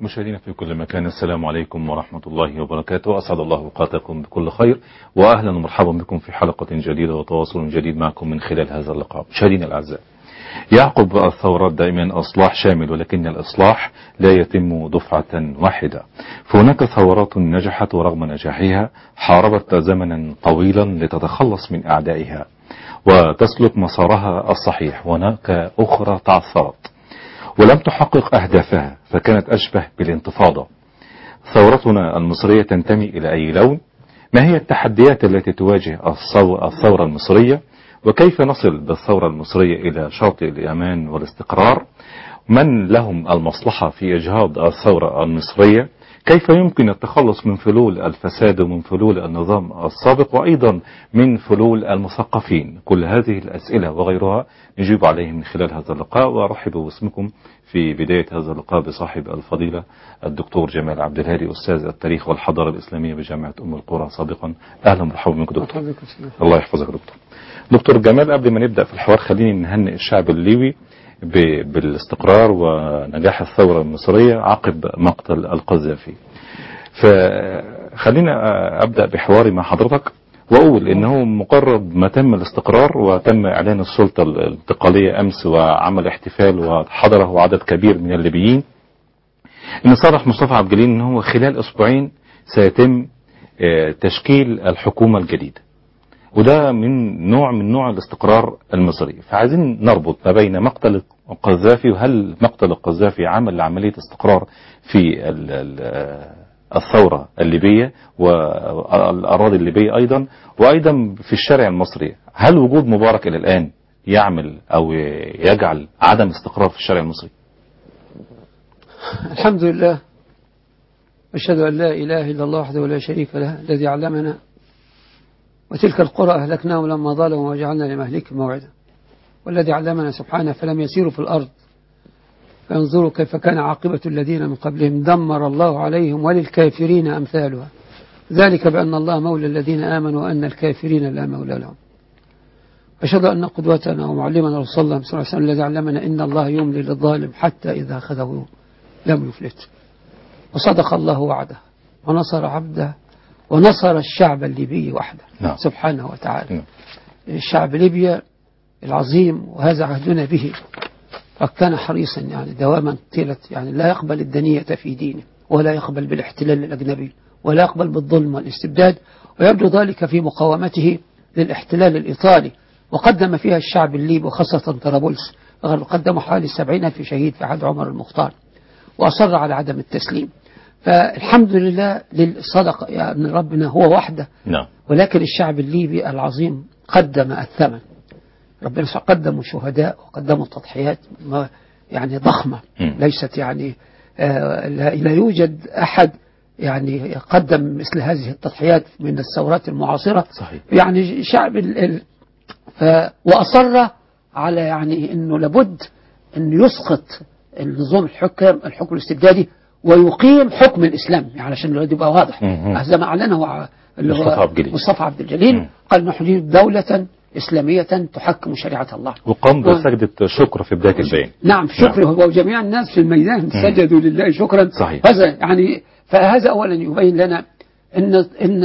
مشاهدينا في كل مكان السلام عليكم ورحمة الله وبركاته أسعد الله أوقاتكم بكل خير وأهلا ومرحبا بكم في حلقة جديدة وتواصل جديد معكم من خلال هذا اللقاء مشاهدينا الأعزاء يعقب الثورات دائما إصلاح شامل ولكن الإصلاح لا يتم دفعة واحدة فهناك ثورات نجحت ورغم نجاحها حاربت زمنا طويلا لتتخلص من أعدائها وتسلك مسارها الصحيح وهناك أخرى تعثرت ولم تحقق أهدافها فكانت أشبه بالانتفاضة ثورتنا المصرية تنتمي إلى أي لون ما هي التحديات التي تواجه الثورة المصرية وكيف نصل بالثورة المصرية إلى شاطئ الأمان والاستقرار من لهم المصلحة في إجهاض الثورة المصرية كيف يمكن التخلص من فلول الفساد ومن فلول النظام السابق وأيضا من فلول المثقفين كل هذه الأسئلة وغيرها نجيب عليه من خلال هذا اللقاء وأرحب باسمكم في بداية هذا اللقاء بصاحب الفضيلة الدكتور جمال عبد الهادي أستاذ التاريخ والحضارة الإسلامية بجامعة أم القرى سابقا أهلا ومرحبا بك دكتور الله يحفظك دكتور دكتور جمال قبل ما نبدأ في الحوار خليني نهنئ الشعب الليبي بالاستقرار ونجاح الثورة المصرية عقب مقتل القذافي فخلينا أبدأ بحواري مع حضرتك وأقول إنه مقرب ما تم الاستقرار وتم إعلان السلطة الانتقالية أمس وعمل احتفال وحضره عدد كبير من الليبيين إن صرح مصطفى عبد الجليل إنه خلال أسبوعين سيتم تشكيل الحكومة الجديدة وده من نوع من نوع الاستقرار المصري فعايزين نربط ما بين مقتل القذافي وهل مقتل القذافي عمل لعملية استقرار في الثورة الليبية والأراضي الليبية أيضا وأيضا في الشارع المصري هل وجود مبارك إلى الآن يعمل أو يجعل عدم استقرار في الشارع المصري الحمد لله أشهد أن لا إله إلا الله وحده لا شريك له الذي علمنا وتلك القرى أهلكناهم لما ظلموا وجعلنا لمهلكهم موعدا والذي علمنا سبحانه فلم يسيروا في الأرض فينظروا كيف كان عاقبة الذين من قبلهم دمر الله عليهم وللكافرين أمثالها ذلك بأن الله مولى الذين آمنوا وأن الكافرين لا مولى لهم أشهد أن قدوتنا ومعلمنا رسول الله صلى الله عليه وسلم الذي علمنا إن الله يملي للظالم حتى إذا أخذه لم يفلت وصدق الله وعده ونصر عبده ونصر الشعب الليبي وحده نعم. سبحانه وتعالى نعم. الشعب ليبيا العظيم وهذا عهدنا به فكان حريصا يعني دواما طيلة يعني لا يقبل الدنية في دينه ولا يقبل بالاحتلال الأجنبي ولا يقبل بالظلم والاستبداد ويبدو ذلك في مقاومته للاحتلال الإيطالي وقدم فيها الشعب الليبي وخاصة طرابلس قدموا حوالي سبعين في شهيد في عهد عمر المختار وأصر على عدم التسليم فالحمد لله للصدق يا ابن ربنا هو وحده نعم ولكن الشعب الليبي العظيم قدم الثمن ربنا قدموا شهداء وقدموا تضحيات ما- يعني ضخمة مم. ليست يعني آه، لا لا يوجد أحد يعني قدم مثل هذه التضحيات من الثورات المعاصرة صحيح يعني شعب ال... ال... ف... وأصر على يعني أنه لابد أن يسقط النظام الحكم الحكم الاستبدادي ويقيم حكم الإسلام يعني علشان يبقى واضح مم. هذا ما أعلنه ع- اللي هو مصطفى عبد الجليل. مصطفى عبد الجليل مم. قال نحن نريد دولة إسلامية تحكم شريعة الله وقام بسجدة شكر في بداية البيان نعم شكر هو وجميع الناس في الميدان سجدوا لله شكرا صحيح. هذا يعني فهذا اولا يبين لنا ان ان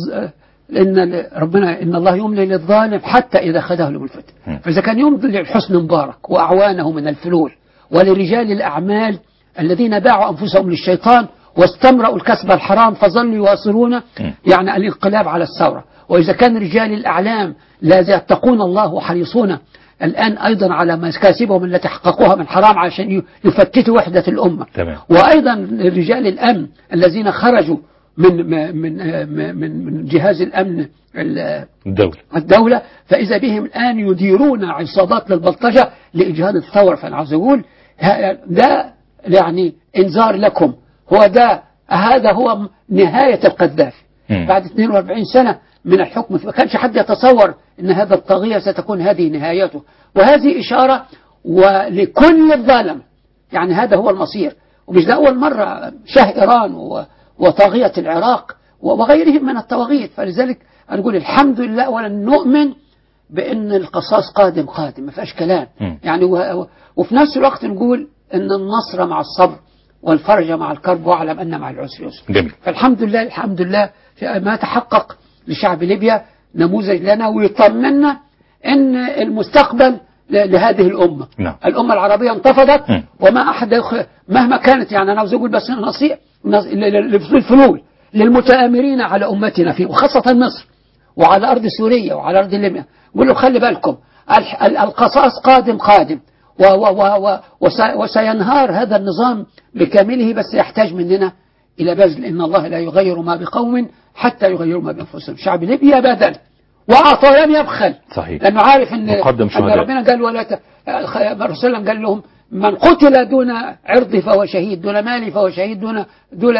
ان ربنا ان الله يملي للظالم حتى اذا اخذه له الفتن مم. فاذا كان يملي لحسن مبارك واعوانه من الفلول ولرجال الاعمال الذين باعوا انفسهم للشيطان واستمرأوا الكسب الحرام فظلوا يواصلون يعني الانقلاب على الثوره واذا كان رجال الاعلام لا يتقون الله وحريصون الآن أيضا على مكاسبهم التي حققوها من حرام عشان ي- يفتتوا وحدة الأمة تمام. وأيضا رجال الأمن الذين خرجوا من من من من, من جهاز الأمن ال- الدولة الدولة فإذا بهم الآن يديرون عصابات للبلطجة لإجهاض الثورة فأنا عاوز أقول ه- ده يعني إنذار لكم هو ده هذا هو م- نهاية القذافي مم. بعد 42 سنة من الحكم ما كانش حد يتصور أن هذا الطاغية ستكون هذه نهايته وهذه إشارة ولكل الظالم يعني هذا هو المصير ومش ده أول مرة شه إيران و- وطاغية العراق وغيرهم من الطواغيت فلذلك أنا أقول الحمد لله ولا نؤمن بأن القصاص قادم قادم ما فيهاش كلام مم. يعني و... و- وفي نفس الوقت نقول أن النصر مع الصبر والفرج مع الكرب واعلم أن مع العسر يسر جميل فالحمد لله الحمد لله في ما تحقق لشعب ليبيا نموذج لنا ويطمنا ان المستقبل ل- لهذه الامه نعم. الامه العربيه انتفضت مم. وما احد يخ- مهما كانت يعني انا عاوز اقول بس نصيحه نص- ل- ل- للفلول للمتآمرين على امتنا فيه وخاصه مصر وعلى ارض سوريا وعلى ارض ليبيا قول له خلي بالكم الح- ال- القصاص قادم قادم و و و و وس- وسينهار هذا النظام بكامله بس يحتاج مننا إلى بذل إن الله لا يغير ما بقوم حتى يغيروا ما بأنفسهم شعب ليبيا بذل وأعطى ولم يبخل صحيح لأنه عارف إن, مقدم أن شهداء. ربنا قال ولا ت... الرسول صلى الله عليه وسلم قال لهم من قتل دون عرضي فهو شهيد دون مالي فهو شهيد دون دون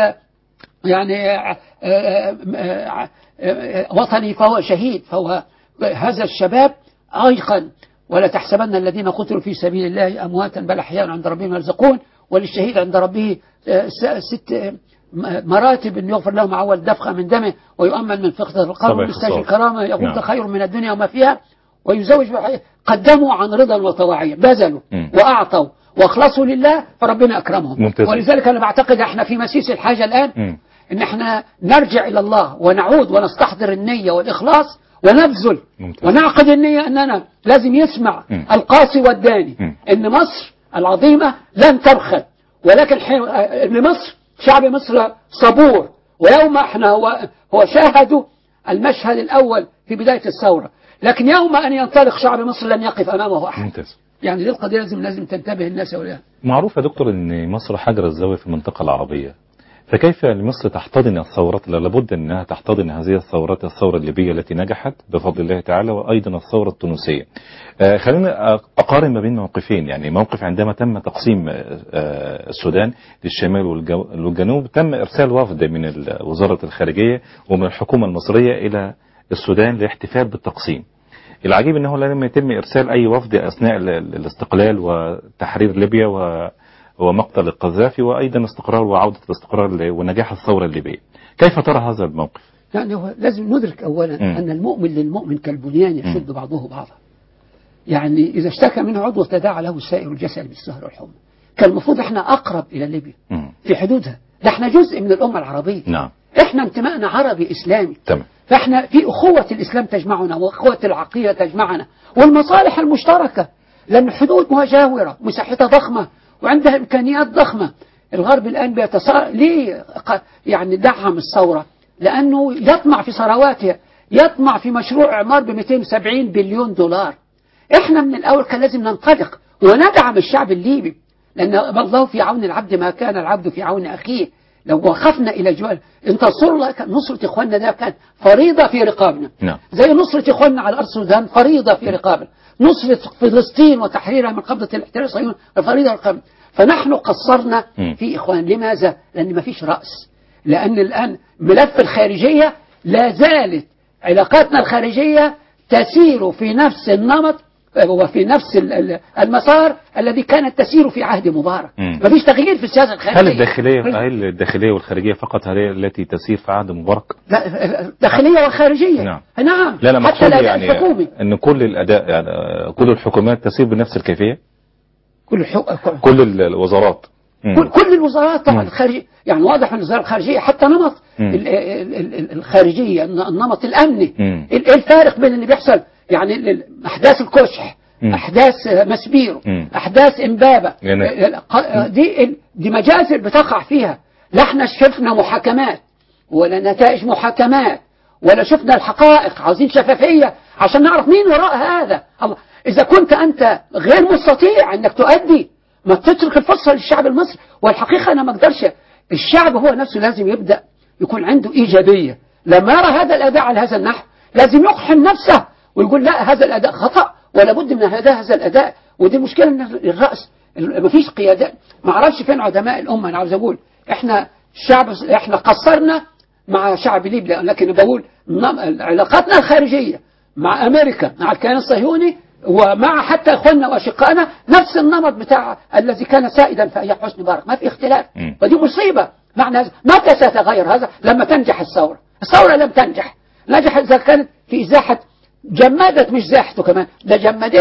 يعني آه، آه، آه، آه، وطني فهو شهيد فهو هذا الشباب أيقن ولا تحسبن الذين قتلوا في سبيل الله أمواتا بل أحياء عند ربهم يرزقون وللشهيد عند ربه آه، س- ست آه، م- مراتب أن يغفر لهم أول دفقة من دمه ويؤمن من فقدة القلب طبعا ويستشفي اختصار. كرامة يقول نعم. ده خير من الدنيا وما فيها ويزوج بحي- قدموا عن رضا وطواعية بذلوا مم. وأعطوا واخلصوا لله فربنا أكرمهم ممتاز. ولذلك أنا بعتقد احنا في مسيس الحاجة الآن مم. ان احنا نرجع الى الله ونعود ونستحضر النية والاخلاص ونبذل ممتاز. ونعقد النية اننا لازم يسمع مم. القاصي والداني مم. ان مصر العظيمة لن تبخل ولكن حين ان مصر شعب مصر صبور ويوم احنا هو, هو شاهدوا المشهد الاول في بداية الثورة لكن يوم ان ينطلق شعب مصر لن يقف امامه احد ممتاز يعني دي القضية لازم لازم تنتبه الناس وليها معروف يا دكتور ان مصر حجر الزاوية في المنطقة العربية فكيف لمصر تحتضن الثورات لا لابد انها تحتضن هذه الثورات الثورة الليبية التي نجحت بفضل الله تعالى وايضا الثورة التونسية آه خلينا اقارن ما بين موقفين يعني موقف عندما تم تقسيم آه، آه، السودان للشمال والجو- والجنوب تم ارسال وفد من ال- وزارة الخارجية ومن الحكومة المصرية الى السودان لاحتفال بالتقسيم العجيب انه لم يتم ارسال اي وفد اثناء ال- ال- الاستقلال وتحرير ليبيا و ومقتل القذافي وايضا استقرار وعوده الاستقرار ل- ونجاح الثوره الليبيه. كيف ترى هذا الموقف؟ يعني هو لازم ندرك أولا مم. أن المؤمن للمؤمن كالبنيان يشد بعضه بعضا يعني إذا اشتكى منه عضو تداعى له سائر الجسد بالسهر والحمى كان المفروض احنا أقرب إلى ليبيا مم. في حدودها ده احنا جزء من الأمة العربية نعم احنا انتمائنا عربي إسلامي تمام فاحنا في أخوة الإسلام تجمعنا وأخوة العقيدة تجمعنا والمصالح المشتركة لأن حدود مجاورة مساحتها ضخمة وعندها إمكانيات ضخمة الغرب الآن بيتصا ليه ق- يعني دعم الثورة لأنه يطمع في ثرواتها يطمع في مشروع إعمار ب 270 بليون دولار احنا من الأول كان لازم ننطلق وندعم الشعب الليبي لأن الله في عون العبد ما كان العبد في عون أخيه لو وقفنا إلى جوال إن تنصروا الله كان نصرة إخواننا ده كان فريضة في رقابنا نعم زي نصرة إخواننا على أرض السودان فريضة في رقابنا نصرة فلسطين وتحريرها من قبضة الاحتلال الصهيوني فريضة في رقابنا فنحن قصرنا مم. في إخوان لماذا؟ لأن ما فيش رأس لأن الآن ملف الخارجية لا زالت علاقاتنا الخارجية تسير في نفس النمط وفي نفس ال- ال- المسار الذي كانت تسير في عهد مبارك مم. ما فيش تغيير في السياسة الخارجية هل الداخليه هل الداخليه والخارجيه فقط هي التي تسير في عهد مبارك؟ لا داخلية وخارجية نعم. نعم لا لا حتى مقصود الأداء يعني الحكومي ان كل الاداء يعني آه، كل الحكومات تسير بنفس الكيفيه؟ كل حق... كل ال- الوزارات مم. كل, كل الوزارات طبعا مم. الخارجية يعني واضح من الوزارة الخارجية حتى نمط مم. ال- ال- ال- ال- الخارجية الن- النمط الأمني مم. ال- ايه الفارق بين اللي بيحصل يعني ال- ال- أحداث الكشح مم. أحداث آه، مسبيرو مم. أحداث إمبابة جميل. ال- ق- دي ال- دي مجازر بتقع فيها لا احنا شفنا محاكمات ولا نتائج محاكمات ولا شفنا الحقائق عاوزين شفافية عشان نعرف مين وراء هذا الله إذا كنت أنت غير مستطيع أنك تؤدي ما تترك الفرصة للشعب المصري والحقيقة أنا ما أقدرش الشعب هو نفسه لازم يبدأ يكون عنده إيجابية لما يرى هذا الأداء على هذا النحو لازم يقحم نفسه ويقول لا هذا الأداء خطأ ولا بد من هذا هذا الأداء ودي المشكلة أن الرأس ما فيش قيادات ما اعرفش فين علماء الأمة أنا عاوز أقول إحنا الشعب إحنا قصرنا مع شعب ليبيا لكن بقول نم- علاقاتنا الخارجية مع أمريكا مع الكيان الصهيوني ومع حتى إخواننا وأشقائنا نفس النمط بتاع الذي كان سائدا في أيام حسني مبارك ما في اختلاف مم. ودي مصيبة معنى هذا متى سيتغير هذا لما تنجح الثورة الثورة لم تنجح نجحت إذا كانت في إزاحة جمدت مش زاحته كمان ده جمدته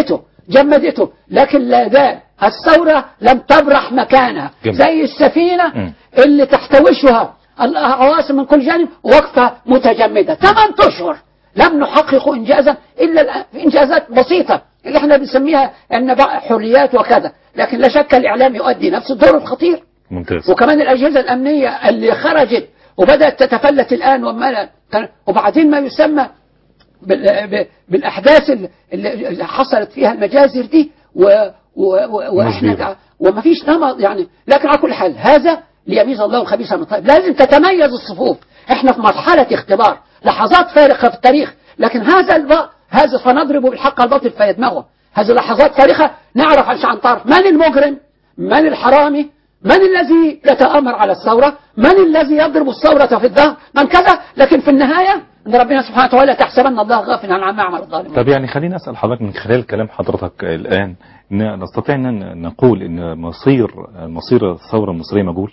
جمدته لكن لا زال الثورة لم تبرح مكانها جميل. زي السفينة مم. اللي تحتوشها العواصم من كل جانب واقفة متجمدة ثمان أشهر لم نحقق إنجازا إلا الآن- إنجازات بسيطة اللي احنا بنسميها أن بقى حريات وكذا لكن لا شك الإعلام يؤدي نفس الدور الخطير ممتاز وكمان الأجهزة الأمنية اللي خرجت وبدأت تتفلت الآن وما وبعدين ما يسمى بال- ب- بالأحداث اللي- اللي حصلت فيها المجازر دي و و و واحنا مصيبة. كع- وما فيش نمط يعني لكن على كل حال هذا ليميز الله الخبيث من الطيب لازم تتميز الصفوف احنا في مرحلة اختبار لحظات فارقة في التاريخ لكن هذا الب... هذا فنضرب بالحق الباطل فيدمغه هذه لحظات فارقة نعرف عشان تعرف من المجرم من الحرامي من الذي يتآمر على الثورة من الذي يضرب الثورة في الظهر من كذا لكن في النهاية ان ربنا سبحانه وتعالى تحسبن الله غافلا عن عما يعمل الظالمون طب يعني خليني أسأل حضرتك من خلال كلام حضرتك الآن إن نستطيع أن نقول إن مصير مصير الثورة المصرية مجهول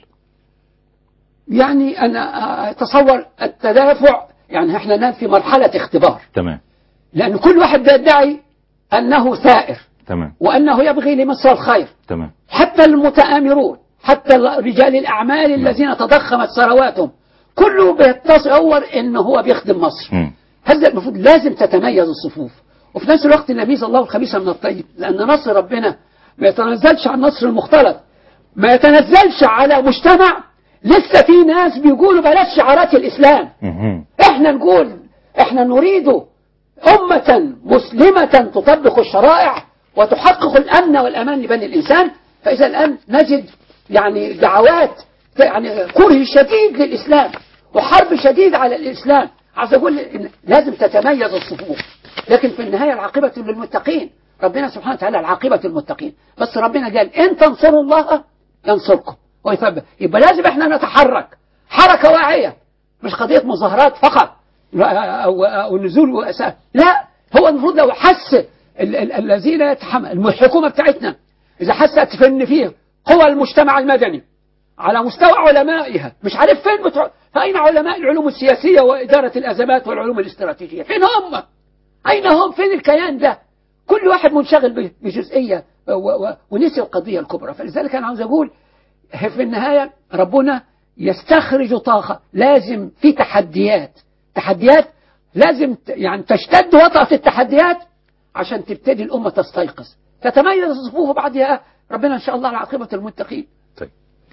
يعني أنا أتصور التدافع يعني احنا الآن في مرحلة اختبار تمام لأن كل واحد بيدعي أنه ثائر تمام وأنه يبغي لمصر الخير تمام حتى المتآمرون حتى رجال الأعمال الذين تضخمت ثرواتهم كله بيتصور أنه هو بيخدم مصر مم. هذا المفروض لازم تتميز الصفوف وفي نفس الوقت يميز الله الخبيث من الطيب لأن نصر ربنا ما يتنزلش على النصر المختلط ما يتنزلش على مجتمع لسه في ناس بيقولوا بلاش شعارات الإسلام مهم. احنا نقول احنا نريد أمة مسلمة تطبق الشرائع وتحقق الأمن والأمان لبني الإنسان فإذا الآن نجد يعني دعوات يعني كره شديد للإسلام وحرب شديد على الإسلام عايز أقول إن لازم تتميز الصفوف لكن في النهاية العاقبة للمتقين ربنا سبحانه وتعالى العاقبة للمتقين بس ربنا قال إن تنصروا الله ينصركم ويثبت يبقى لازم احنا نتحرك حركة واعية مش قضية مظاهرات فقط أو, أو نزول وأساء لا هو المفروض لو حس ال- ال- الذين يتحمل الحكومة بتاعتنا إذا حست في إن فيه قوى المجتمع المدني على مستوى علمائها مش عارف فين بتوع فأين علماء العلوم السياسية وإدارة الأزمات والعلوم الاستراتيجية فين هم أين هم فين الكيان ده كل واحد منشغل ب- بجزئية و- و- ونسي القضية الكبرى فلذلك أنا عاوز أقول في النهاية ربنا يستخرج طاقة لازم في تحديات تحديات لازم ت- يعني تشتد وطأة التحديات عشان تبتدي الأمة تستيقظ تتميز الصفوف بعدها ربنا إن شاء الله العاقبة المتقين طيب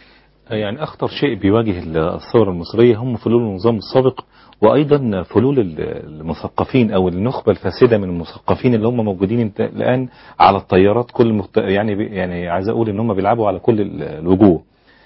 يعني أخطر شيء بيواجه الثورة المصرية هم فلول النظام السابق وأيضا فلول ال- المثقفين أو النخبة الفاسدة من المثقفين اللي هم موجودين انت- الآن على الطيارات كل مخت... يعني بي- يعني عايز أقول إن هم بيلعبوا على كل ال- الوجوه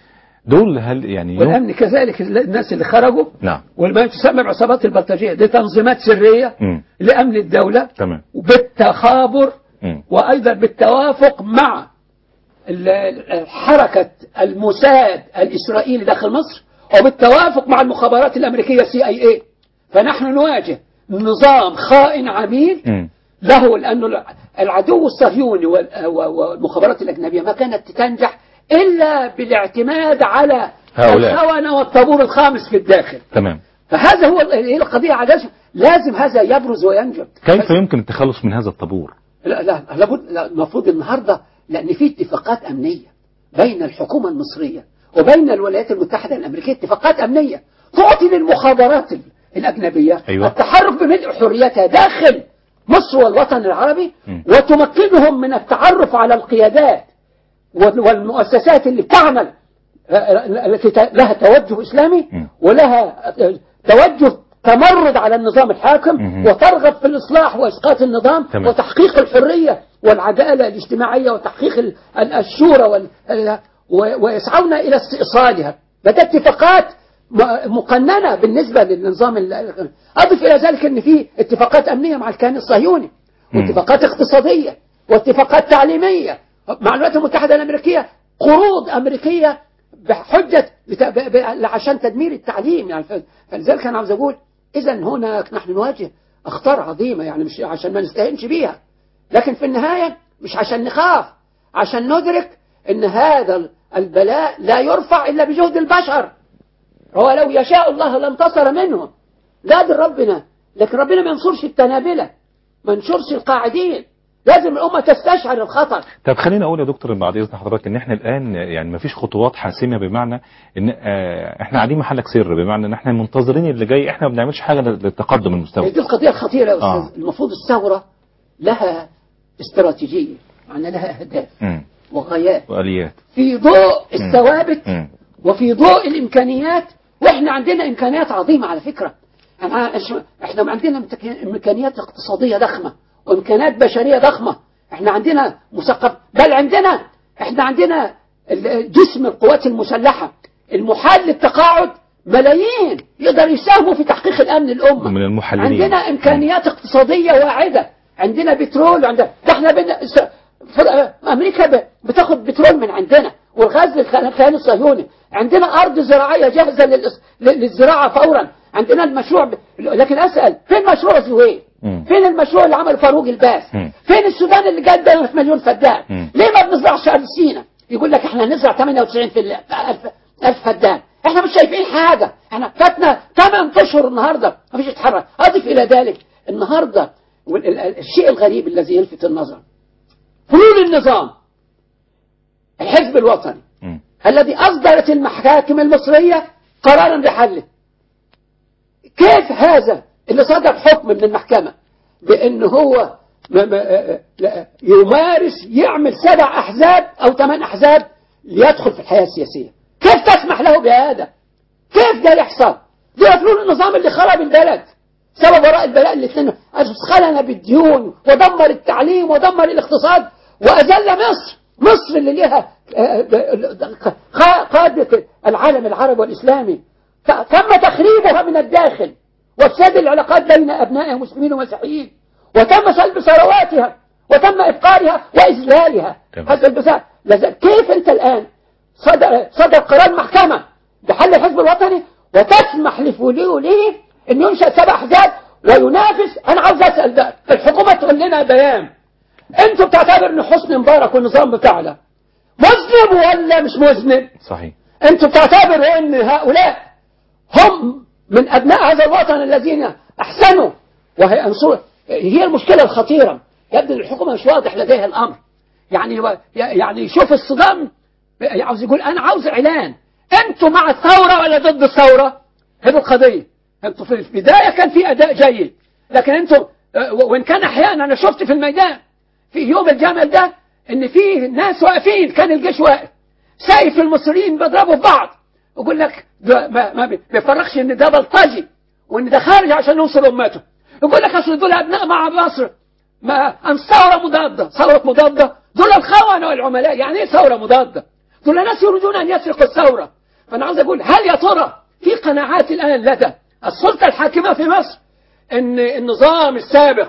دول هل يعني يوم- والأمن كذلك الناس اللي خرجوا نعم وما تسمى بعصابات البلطجية دي تنظيمات سرية مم. لأمن الدولة تمام وبالتخابر مم. وأيضا بالتوافق مع ال- ال- حركة الموساد الإسرائيلي داخل مصر وبالتوافق مع المخابرات الأمريكية سي اي اي فنحن نواجه نظام خائن عميل مم. له لأنه العدو الصهيوني وال- والمخابرات الأجنبية ما كانت تنجح إلا بالاعتماد على هؤلاء. الخونة والطابور الخامس في الداخل تمام فهذا هو ال- هي القضية على لازم- لازم هذا يبرز وينجم كيف يمكن التخلص من هذا الطابور لا لا لابد لا، المفروض النهارده لان في اتفاقات امنيه بين الحكومه المصريه وبين الولايات المتحده الامريكيه اتفاقات امنيه تعطي للمخابرات ال- الاجنبيه أيوة. التحرك بملء حريتها داخل مصر والوطن العربي م. وتمكنهم من التعرف على القيادات وال- والمؤسسات اللي بتعمل آه، آه، التي ت- لها توجه اسلامي م. ولها آه، توجه تمرد على النظام الحاكم مهم. وترغب في الإصلاح وإسقاط النظام تمام. وتحقيق الحرية والعدالة الاجتماعية وتحقيق ال- ال- الشورى وال- ال- و- ويسعون إلى استئصالها بدأت اتفاقات م- مقننة بالنسبة للنظام ال- أضف إلى ذلك أن في اتفاقات أمنية مع الكيان الصهيوني مم. واتفاقات اقتصادية واتفاقات تعليمية مع الولايات المتحدة الأمريكية قروض أمريكية بحجة بتا... ب... ب... عشان تدمير التعليم يعني ف... فلذلك أنا عاوز أقول إذا هنا نحن نواجه أخطار عظيمة يعني مش عشان ما نستهينش بيها لكن في النهاية مش عشان نخاف عشان ندرك أن هذا البلاء لا يرفع إلا بجهد البشر هو لو يشاء الله لانتصر منهم قادر ربنا لكن ربنا ما ينصرش التنابلة ما ينصرش القاعدين لازم الامه تستشعر الخطر طب خلينا اقول يا دكتور بعد اذن حضرتك ان احنا الان يعني ما فيش خطوات حاسمه بمعنى ان آه، احنا قاعدين محلك سر بمعنى ان احنا منتظرين اللي جاي احنا ما بنعملش حاجه للتقدم المستوى دي القضيه الخطيره يا استاذ آه. المفروض الثوره لها استراتيجيه يعني لها اهداف مم. وغايات واليات في ضوء الثوابت مم. وفي ضوء الامكانيات واحنا عندنا امكانيات عظيمه على فكره احنا احنا عندنا امتك- امكانيات اقتصاديه ضخمه وامكانيات بشريه ضخمه احنا عندنا مثقف بل عندنا احنا عندنا ال- جسم القوات المسلحه المحال للتقاعد ملايين يقدر يساهموا في تحقيق الامن الامه من المحللين. عندنا امكانيات اقتصاديه واعده عندنا بترول وعندنا ده احنا بن... س- فر- امريكا ب... بتاخد بترول من عندنا والغاز للكيان الصهيوني عندنا ارض زراعيه جاهزه للإس... لل- للزراعه فورا عندنا المشروع ب... لكن اسال فين مشروع زويل مم. فين المشروع اللي عمله فاروق الباس مم. فين السودان اللي جاب ده مليون فدان مم. ليه ما بنزرعش ارض سينا يقول لك احنا هنزرع 98 في ال- ألف ألف فدان احنا مش شايفين حاجه احنا فاتنا 8 اشهر النهارده ما فيش يتحرك اضف الى ذلك النهارده وال- ال- ال- الشيء الغريب الذي يلفت النظر حلول النظام الحزب الوطني مم. الذي أصدرت المحاكم المصرية قرارا بحله كيف هذا اللي صدر حكم من المحكمة بأن هو ما ما لا يمارس يعمل سبع أحزاب أو ثمان أحزاب ليدخل في الحياة السياسية كيف تسمح له بهذا كيف ده يحصل دي حلول النظام اللي خرب البلد سبب وراء البلاء الاثنين أسخلنا بالديون ودمر التعليم ودمر الاقتصاد وأذل مصر مصر اللي ليها آه، آه، آه، قادة العالم العربي والإسلامي ت- تم تخريبها من الداخل وافساد العلاقات بين أبنائها مسلمين ومسيحيين وتم سلب ثرواتها وتم إفقارها وإذلالها تمام. هذا البساط لذا- كيف أنت الآن صدر, صدر قرار محكمة بحل الحزب الوطني وتسمح لفلوليه أن ينشأ سبع أحزاب وينافس أنا عاوز أسأل ده الحكومة تقول لنا بيان أنتوا بتعتبر أن حسني مبارك والنظام بتاعنا مذنب ولا مش مذنب صحيح انتوا بتعتبروا ان هؤلاء هم من ابناء هذا الوطن الذين احسنوا وهي انصر هي المشكله الخطيره يبدو ان الحكومه مش واضح لديها الامر يعني يعني شوف الصدام عاوز يقول انا عاوز اعلان انتوا مع الثوره ولا ضد الثوره هذه القضيه انتوا في البدايه كان في اداء جيد لكن انتوا اه، وان كان احيانا انا شفت في الميدان في يوم الجمل ده ان في ناس واقفين كان الجيش واقف سايف المصريين بيضربوا في بعض يقول لك ده ما, ما بيفرقش ان ده بلطجي وان ده خارج عشان يوصل امته يقول لك اصل دول ابناء مع مصر ما ام ثوره مضاده ثوره مضاده دول الخونه والعملاء يعني ايه ثوره مضاده دول ناس يريدون ان يسرقوا الثوره فانا عاوز اقول هل يا ترى في قناعات الان لدى السلطه الحاكمه في مصر ان النظام السابق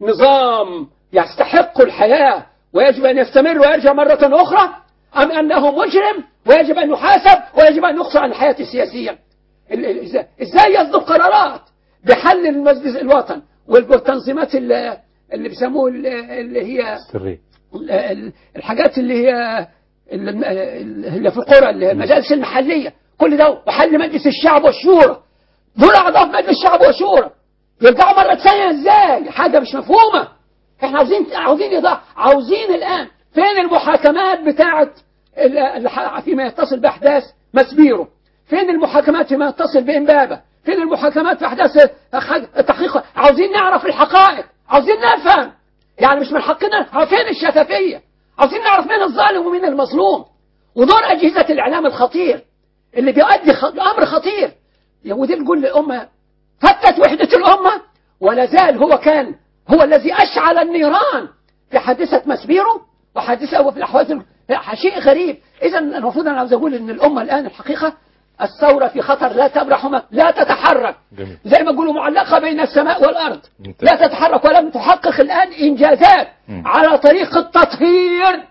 نظام يستحق الحياه ويجب ان يستمر ويرجع مره اخرى أم أنه مجرم ويجب أن يحاسب ويجب أن يقصى عن الحياة السياسية ال- ال- إزاي- إزاي يصدر قرارات بحل المجلس الوطن والتنظيمات اللي, اللي بيسموه ال- اللي هي سري ال- ال- الحاجات اللي هي ال- اللي في القرى اللي هي المجالس المحلية كل ده وحل مجلس الشعب والشورى دول أعضاء في مجلس الشعب والشورى يرجعوا مرة ثانية إزاي حاجة مش مفهومة احنا عاوزين عاوزين يضع عاوزين الآن فين المحاكمات بتاعة ال- الح- فيما يتصل بأحداث مسبيرو فين المحاكمات فيما يتصل بإمبابة فين المحاكمات في أحداث أخ- التحقيق عاوزين نعرف الحقائق عاوزين نفهم يعني مش من حقنا فين الشفافية عاوزين نعرف مين الظالم ومين المظلوم ودور أجهزة الإعلام الخطير اللي بيؤدي خ... أمر خطير ودي نقول للأمة فتت وحدة الأمة ولا زال هو كان هو الذي أشعل النيران في حادثة مسبيرو وحادثة وفي الأحوال شيء غريب إذا المفروض أنا عاوز أقول إن الأمة الآن الحقيقة الثورة في خطر لا تبرح وما- لا تتحرك جميل. زي ما يقولوا معلقة بين السماء والأرض ممتاز. لا تتحرك ولم تحقق الآن إنجازات مم. على طريق التطهير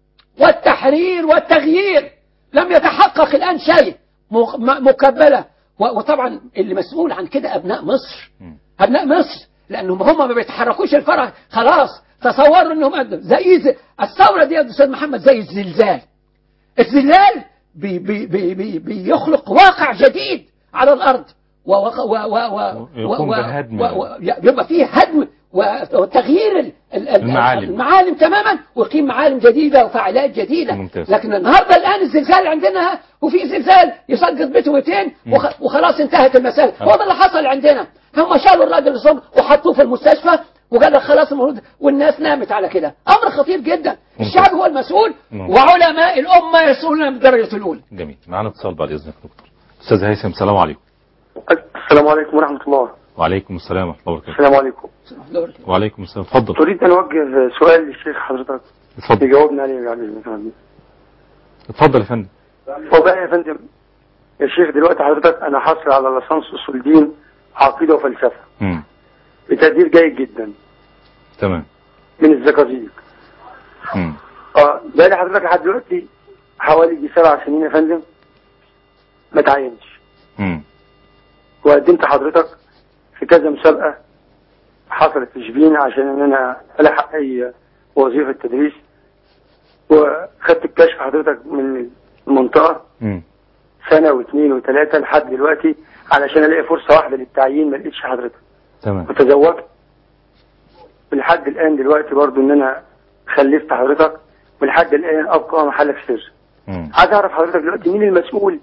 والتحرير والتغيير لم يتحقق الآن شيء مق- م- مكبلة و- وطبعا اللي مسؤول عن كده أبناء مصر مم. أبناء مصر لأنهم هم ما بيتحركوش الفرح خلاص تصوروا أنهم قد- زي ز- الثورة دي يا أستاذ محمد زي الزلزال الزلزال بي بي بي بي بيخلق واقع جديد على الأرض و و و و و يقوم بالهدم. و و يبقى فيه هدم و- وتغيير ال- ال- ال- ال- المعالم. المعالم تماما ويقيم معالم جديدة وفعاليات جديدة ممتاز. لكن النهاردة الآن الزلزال عندنا وفي زلزال يسقط بيته 200 وخ- وخلاص انتهت المسألة هو ده اللي حصل عندنا هم شالوا الراجل الصبح وحطوه في المستشفى وقال لك خلاص المفروض والناس نامت على كده أمر خطير جدا الشعب هو المسؤول ممتاز. وعلماء الأمة يسؤولون بالدرجة الأولى جميل معنا اتصال بعد اذنك يا دكتور استاذ هيثم السلام عليكم السلام عليكم ورحمة الله وعليكم السلام ورحمه الله وبركاته السلام عليكم وعليكم السلام اتفضل أريد أن أوجه سؤال للشيخ حضرتك اتفضل يجاوبنا عليه يا عزيزي اتفضل يا فندم هو بقى يا فندم يا شيخ دلوقتي حضرتك أنا حاصل على ليسانس أصول دين عقيدة وفلسفة امم بتقدير جيد جدا تمام من الزقازيق امم اه بقى لي حضرتك لحد دلوقتي حوالي يجي سبع سنين يا فندم ما تعينش امم وقدمت حضرتك في كذا مسابقة حصلت في شبين عشان ان انا الحق اي وظيفة تدريس وخدت الكشف حضرتك من المنطقة امم سنة واثنين وثلاثة لحد دلوقتي علشان الاقي فرصة واحدة للتعيين ما لقيتش حضرتك تمام وتزوجت ولحد الان دلوقتي برضو ان انا خلفت حضرتك ولحد الان ابقى محلك سر امم عايز اعرف حضرتك دلوقتي مين المسؤول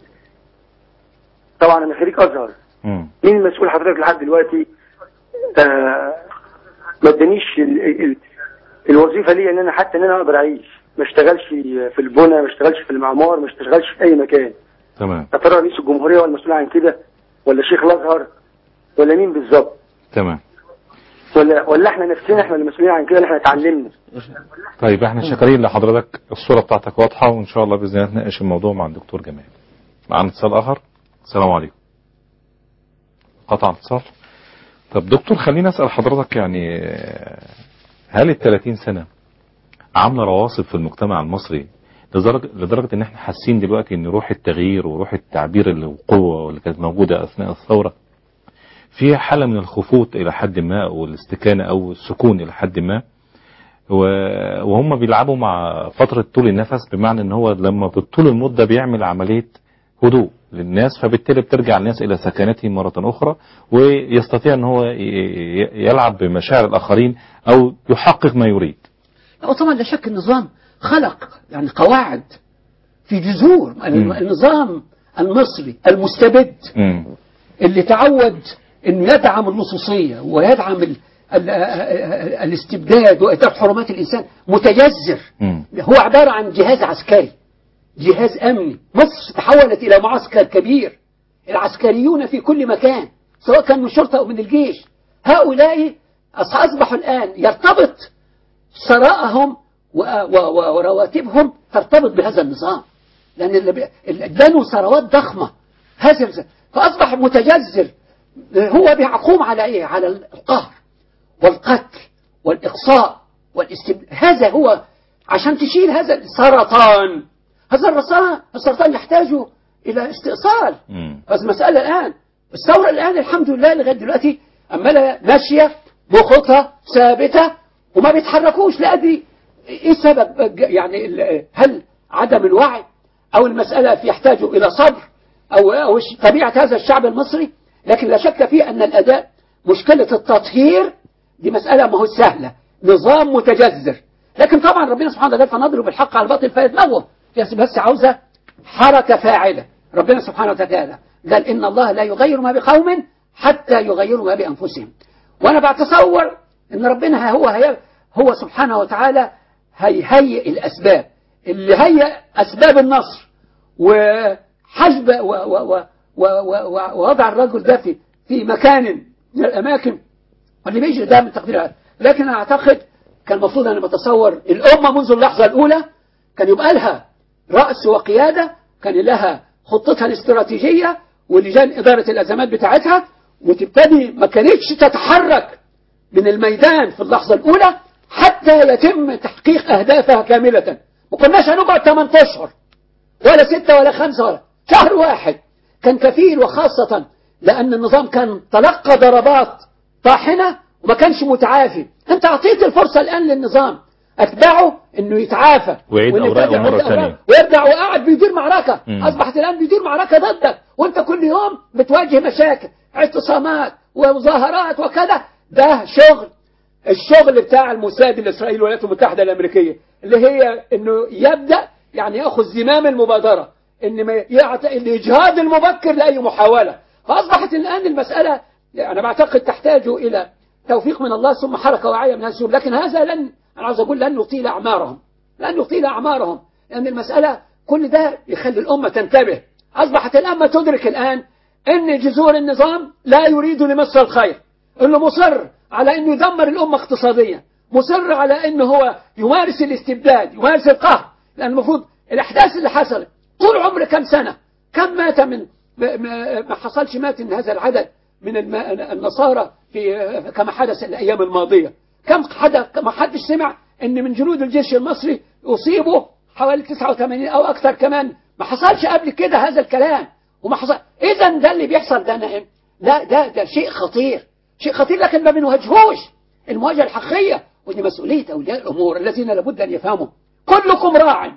طبعا انا خريج ازهر امم مين المسؤول حضرتك لحد دلوقتي آه ما ادانيش ال- ال- الوظيفه لي ان انا حتى ان انا اقدر اعيش ما اشتغلش في البنى ما اشتغلش في المعمار ما اشتغلش في اي مكان تمام يا ترى رئيس الجمهوريه هو المسؤول عن كده ولا شيخ الازهر ولا مين بالظبط تمام ولا ولا احنا نفسنا احنا المسؤولين عن كده اللي احنا اتعلمنا طيب احنا شاكرين لحضرتك الصورة بتاعتك واضحة وان شاء الله باذن الله نناقش الموضوع مع الدكتور جمال معانا اتصال اخر السلام عليكم قطع اتصال طب دكتور خليني اسال حضرتك يعني آه، هل ال 30 سنة عاملة رواسب في المجتمع المصري لدرجة, لدرجة ان احنا حاسين دلوقتي ان روح التغيير وروح التعبير اللي والقوة اللي كانت موجودة اثناء الثورة فيها حالة من الخفوت الى حد ما او الاستكانة او السكون الى حد ما و- وهم بيلعبوا مع فترة طول النفس بمعنى ان هو لما بطول المدة بيعمل عملية هدوء للناس فبالتالي بترجع الناس الى سكنتهم مرة اخرى ويستطيع ان هو ي- ي- يلعب بمشاعر الاخرين او يحقق ما يريد وطبعا لا شك النظام خلق يعني قواعد في جذور مم. النظام المصري المستبد مم. اللي تعود انه يدعم اللصوصية ويدعم ال ال ال الاستبداد وإتاح حرمات الإنسان متجذر مم. هو عبارة عن جهاز عسكري جهاز أمني مصر تحولت إلى معسكر كبير العسكريون في كل مكان سواء كان من الشرطة أو من الجيش هؤلاء أص- أصبحوا الآن يرتبط ثراءهم و- و- و- ورواتبهم ترتبط بهذا النظام لأن اللي بي- اللي بنوا ثروات ضخمة هذا الز- فأصبح متجذر هو بيقوم على إيه؟ على القهر والقتل والإقصاء والاستبداد هذا هو عشان تشيل هذا السرطان هذا الرسرطان السرطان يحتاج إلى استئصال مم. بس المسألة الآن الثورة الآن الحمد لله لغاية دلوقتي عمالة ماشية بخطى ثابتة وما بيتحركوش لا أدري إيه السبب يعني ال- هل عدم الوعي أو المسألة في يحتاج إلى صبر أو أو ش- طبيعة هذا الشعب المصري لكن لا شك فيه أن الأداء مشكلة التطهير دي مسألة ما هو سهلة نظام متجذر لكن طبعا ربنا سبحانه وتعالى فنضرب الحق على الباطل فيدمغه بس بس عاوزة حركة فاعلة ربنا سبحانه وتعالى قال إن الله لا يغير ما بقوم حتى يغيروا ما بأنفسهم وأنا بتصور إن ربنا هو هي هو سبحانه وتعالى هيهيئ الأسباب اللي هيئ أسباب النصر وحجب و- و- و- و- و- و- ووضع الرجل ده في في مكان من الأماكن واللي بيجري ده من تقدير الله. لكن أنا أعتقد كان المفروض أنا بتصور الأمة منذ اللحظة الأولى كان يبقى لها رأس وقيادة كان لها خطتها الاستراتيجية ولجان إدارة الأزمات بتاعتها وتبتدي ما كانتش تتحرك من الميدان في اللحظة الأولى حتى يتم تحقيق أهدافها كاملة ما كناش هنقعد 8 أشهر ولا ستة ولا خمسة ولا شهر واحد كان كفيل وخاصة لأن النظام كان تلقى ضربات طاحنة وما كانش متعافي أنت أعطيت الفرصة الآن للنظام أتبعه أنه يتعافى ويعيد وإنه أوراقه يرجع- مرة يرجع ثانية. أوراقه. ويرجع وقاعد بيدير معركة مم. أصبحت الآن بيدير معركة ضدك وأنت كل يوم بتواجه مشاكل اعتصامات ومظاهرات وكذا ده شغل الشغل بتاع الموساد الاسرائيلي والولايات المتحده الامريكيه اللي هي انه يبدا يعني ياخذ زمام المبادره ان ما يعت... الاجهاض المبكر لاي محاوله فاصبحت الان المساله انا بعتقد تحتاج الى توفيق من الله ثم حركه واعيه من هذا السور لكن هذا لن انا عاوز اقول لن يطيل اعمارهم لن يطيل اعمارهم لان المساله كل ده يخلي الامه تنتبه اصبحت الامه تدرك الان ان جذور النظام لا يريد لمصر الخير انه مصر على انه يدمر الامه اقتصاديا مصر على انه هو يمارس الاستبداد يمارس القهر لان المفروض الاحداث اللي حصلت طول عمر كم سنه كم مات من ما- ما ما حصلش مات ان هذا العدد من الم- النصارى في كما حدث الايام الماضيه كم حدث ما حدش سمع ان من جنود الجيش المصري اصيبوا حوالي 89 او اكثر كمان ما حصلش قبل كده هذا الكلام وما حصل اذا ده اللي بيحصل ده نائم ده ده ده شيء خطير شيء خطير لكن ما بنواجهوش المواجهه الحقيقيه ودي مسؤوليه اولياء الامور الذين لابد ان يفهموا كلكم راع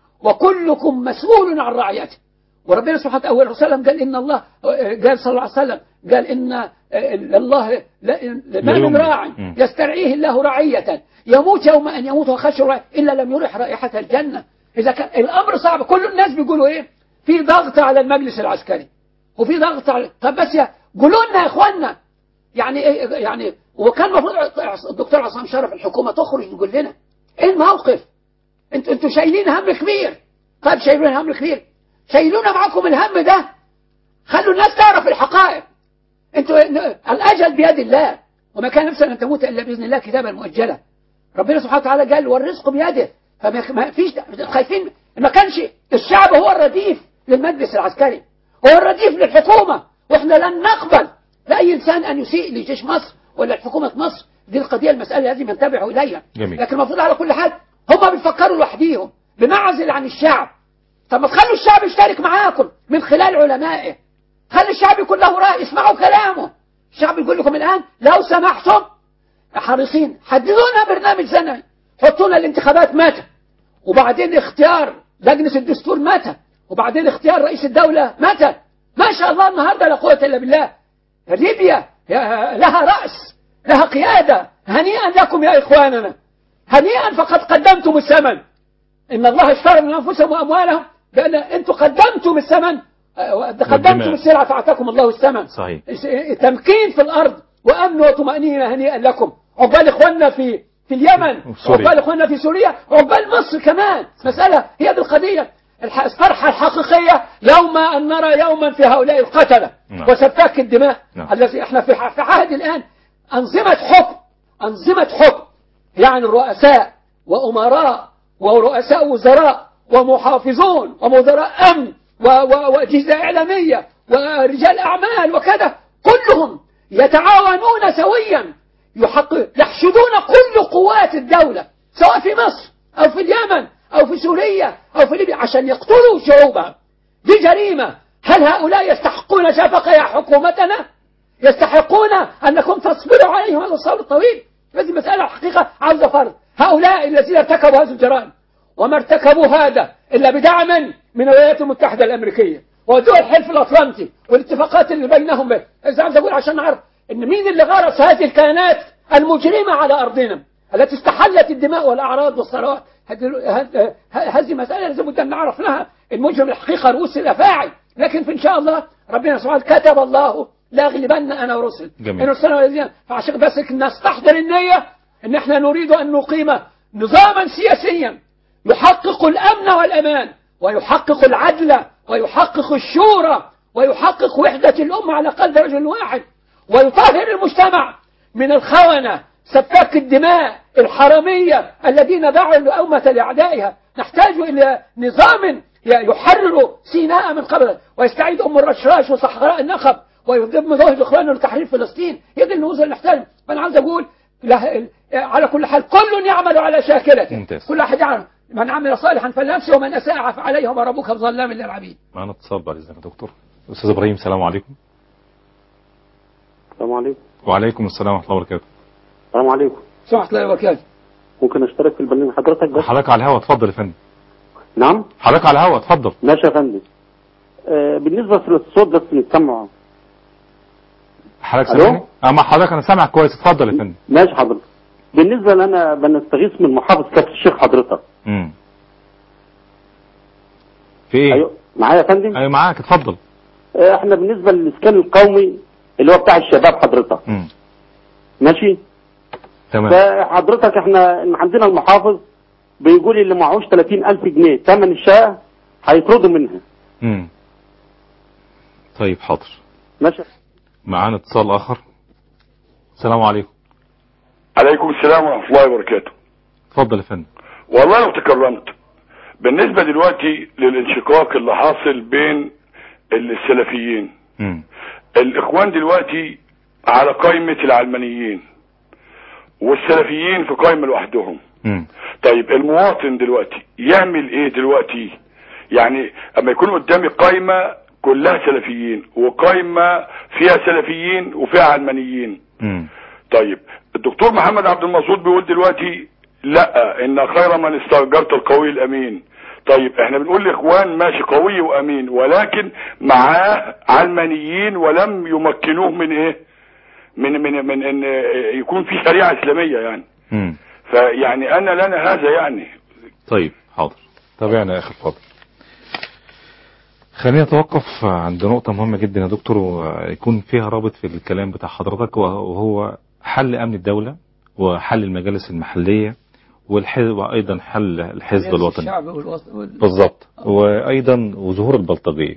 وكلكم مسؤول عن رعيته وربنا سبحانه وتعالى وسلم قال ان الله قال صلى الله عليه وسلم قال ان الله لا ما من يوم. راع مم. يسترعيه الله رعية يموت يوم ان يموت وخشى الرعية الا لم يرح رائحة الجنة اذا كان الامر صعب كل الناس بيقولوا ايه في ضغط على المجلس العسكري وفي ضغط على طب بس يا قولوا لنا يا اخوانا يعني ايه يعني وكان المفروض الدكتور عصام شرف الحكومه تخرج تقول لنا ايه الموقف انتوا انتوا شايلين هم كبير طيب شايلين هم كبير شايلونا معاكم الهم ده خلوا الناس تعرف الحقائق انتوا الاجل بيد الله وما كان نفسا ان تموت الا باذن الله كتابا مؤجلا ربنا سبحانه وتعالى قال والرزق بيده فما ما فيش خايفين ما كانش الشعب هو الرديف للمجلس العسكري هو الرديف للحكومه واحنا لن نقبل لاي انسان ان يسيء لجيش مصر ولا لحكومه مصر دي القضيه المساله لازم ينتبهوا اليها جميل. لكن المفروض على كل حال هم بيفكروا لوحديهم بمعزل عن الشعب طب ما تخلوا الشعب يشترك معاكم من خلال علمائه خلي الشعب يكون له رأي اسمعوا كلامه الشعب يقول لكم الآن لو سمحتم حريصين حددوا لنا برنامج سنوي حطوا لنا الانتخابات متى وبعدين اختيار لجنة الدستور متى وبعدين اختيار رئيس الدولة متى ما شاء الله النهاردة لا قوة إلا بالله ليبيا يا- لها رأس لها قيادة هنيئا لكم يا إخواننا هنيئا فقد قدمتم الثمن إن الله اشترى من أنفسهم وأموالهم بأن أنتم قدمتم الثمن آه، قدمتم والدماء. السلعة فأعطاكم الله الثمن صحيح. تمكين في الأرض وأمن وطمأنينة هنيئا لكم عقبال إخواننا في في اليمن وفي سوريا. عقبال إخواننا في سوريا عقبال مصر كمان مسألة هي دي القضية الح- الفرحة الحقيقية يوم أن نرى يوما في هؤلاء القتلة نعم. وسفاك الدماء نعم. الذي احنا في ح- في عهد الآن أنظمة حكم أنظمة حكم يعني رؤساء وأمراء ورؤساء وزراء ومحافظون ومدراء أمن و- و- وأجهزة إعلامية ورجال أعمال وكذا كلهم يتعاونون سويا يحقق يحشدون كل قوات الدولة سواء في مصر أو في اليمن أو في سوريا أو في ليبيا عشان يقتلوا شعوبها دي جريمة هل هؤلاء يستحقون شفقة يا حكومتنا يستحقون أنكم تصبروا عليهم هذا الصبر الطويل هذه مسألة الحقيقة عاوزة فرض هؤلاء الذين ارتكبوا هذه الجرائم وما ارتكبوا هذا إلا بدعم من الولايات المتحدة الأمريكية ودول الحلف الأطلنطي والاتفاقات اللي بينهم بين إذا عاوز أقول عشان نعرف إن مين اللي غرس هذه الكيانات المجرمة على أرضنا التي استحلت الدماء والأعراض والثروات هذه- هذه هذه مسألة لازم بد أن نعرف لها المجرم الحقيقة رؤوس الأفاعي لكن في إن شاء الله ربنا سبحانه كتب الله لاغلبن أنا ورسل جميل. إن السنة والذين فعشان بس نستحضر النية إن إحنا نريد أن نقيم نظاما سياسيا يحقق الأمن والأمان ويحقق العدل ويحقق الشورى ويحقق وحدة الأمة على قلب رجل واحد ويطهر المجتمع من الخونة سفاك الدماء الحرامية الذين باعوا الأمة لأعدائها نحتاج إلى نظام يحرر سيناء من قبل ويستعيد أم الرشراش وصحراء النخب ويضم ظهر إخوانه لتحرير فلسطين هي دي النموذج اللي نحتاج فأنا عاوز أقول له- على كل حال كل يعمل على شاكلته ممتاز. كل أحد يعمل من عمل صالحا فلنفسه ومن أساء فعليه وما ربك بظلام للعبيد معنا اتصال بعد اذنك يا دكتور استاذ ابراهيم السلام عليكم السلام عليكم وعليكم السلام ورحمه الله وبركاته السلام عليكم سمحت الله وبركاته ممكن اشترك في البرنامج حضرتك بس حضرتك على الهواء اتفضل يا فندم نعم حضرتك على الهواء اتفضل ماشي يا فندم آه بالنسبه للصوت بس نسمعه حضرتك ألو؟ سامعني اه مع حضرتك انا سامعك كويس اتفضل يا فندم ماشي حضرتك بالنسبه لنا بنستغيث من محافظ كفر الشيخ حضرتك امم في ايه ايوه معايا يا فندم ايوه معاك اتفضل آه، احنا بالنسبه للاسكان القومي اللي هو بتاع الشباب حضرتك امم ماشي تمام فحضرتك احنا إن عندنا المحافظ بيقول اللي معهوش 30000 جنيه ثمن الشقه هيطردوا منها امم طيب حاضر ماشي معانا اتصال اخر السلام عليكم عليكم السلام ورحمة الله وبركاته اتفضل يا فندم والله لو تكرمت بالنسبة دلوقتي للانشقاق اللي حاصل بين السلفيين امم الاخوان دلوقتي على قائمة العلمانيين والسلفيين في قائمة لوحدهم امم طيب المواطن دلوقتي يعمل ايه دلوقتي يعني اما يكون قدامي قائمة كلها سلفيين وقائمة فيها سلفيين وفيها علمانيين امم طيب الدكتور محمد عبد المقصود بيقول دلوقتي لا ان خير من استاجرت القوي الامين طيب احنا بنقول لاخوان ماشي قوي وامين ولكن معاه علمانيين ولم يمكنوه من ايه من من من ان يكون في شريعه اسلاميه يعني امم فيعني انا لنا هذا يعني طيب حاضر تابعنا يا اخي الفاضل خلينا نتوقف عند نقطة مهمة جدا يا دكتور ويكون فيها رابط في الكلام بتاع حضرتك وهو حل أمن الدولة وحل المجالس المحلية والحزب وأيضا حل الحزب الوطني الشعب والوطن وال- بالظبط وأيضا وظهور البلطجية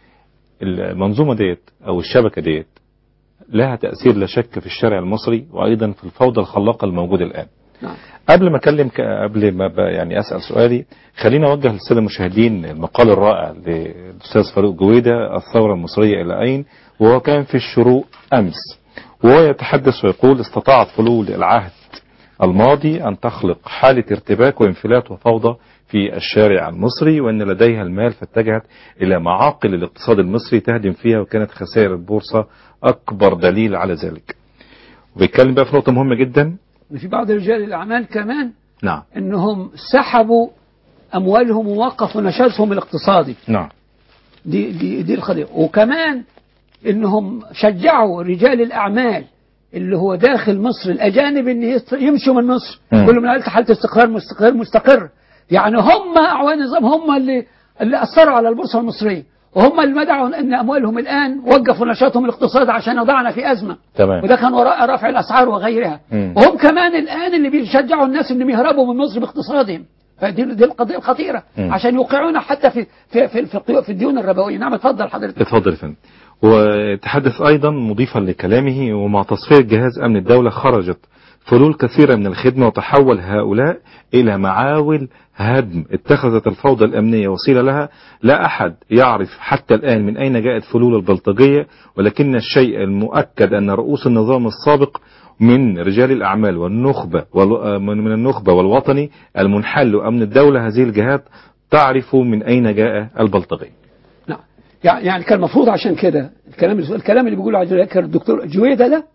المنظومة ديت أو الشبكة ديت لها تأثير لا شك في الشارع المصري وأيضا في الفوضى الخلاقة الموجودة الآن نعم قبل ما اكلم ك- قبل ما ب- يعني اسال سؤالي خليني اوجه للساده المشاهدين المقال الرائع للاستاذ فاروق جويده الثوره المصريه الى اين وهو كان في الشروق امس وهو يتحدث ويقول استطاعت فلول العهد الماضي ان تخلق حاله ارتباك وانفلات وفوضى في الشارع المصري وان لديها المال فاتجهت الى معاقل الاقتصاد المصري تهدم فيها وكانت خسائر البورصه اكبر دليل على ذلك. وبيتكلم بقى في نقطه مهمه جدا في بعض رجال الأعمال كمان نعم أنهم سحبوا أموالهم ووقفوا نشاطهم الاقتصادي نعم دي, دي, دي القضية وكمان أنهم شجعوا رجال الأعمال اللي هو داخل مصر الأجانب أن يست- يمشوا من مصر مم. كل من قالت حالة استقرار مستقر مستقر يعني هم أعوان النظام هم اللي اللي أثروا على البورصة المصرية وهم اللي منعوا أن أموالهم الآن وقفوا نشاطهم الاقتصادي عشان وضعنا في أزمة تمام وده كان وراء رفع الأسعار وغيرها مم. وهم كمان الآن اللي بيشجعوا الناس انهم يهربوا من مصر باقتصادهم فدي دي القضية الخطيرة مم. عشان يوقعونا حتى في في في, في, في الديون الربوية نعم اتفضل حضرتك اتفضل يا فندم وتحدث أيضا مضيفا لكلامه ومع تصفية جهاز أمن الدولة خرجت فلول كثيرة من الخدمة وتحول هؤلاء إلى معاول هدم اتخذت الفوضى الأمنية وسيلة لها لا أحد يعرف حتى الآن من أين جاءت فلول البلطجية ولكن الشيء المؤكد أن رؤوس النظام السابق من رجال الأعمال والنخبة وال- من من النخبة والوطني المنحل أمن الدولة هذه الجهات تعرف من أين جاء البلطجية نعم يعني يعني كان المفروض عشان كده الكلام الكلام اللي بيقوله على ذكر الدكتور جويدة ده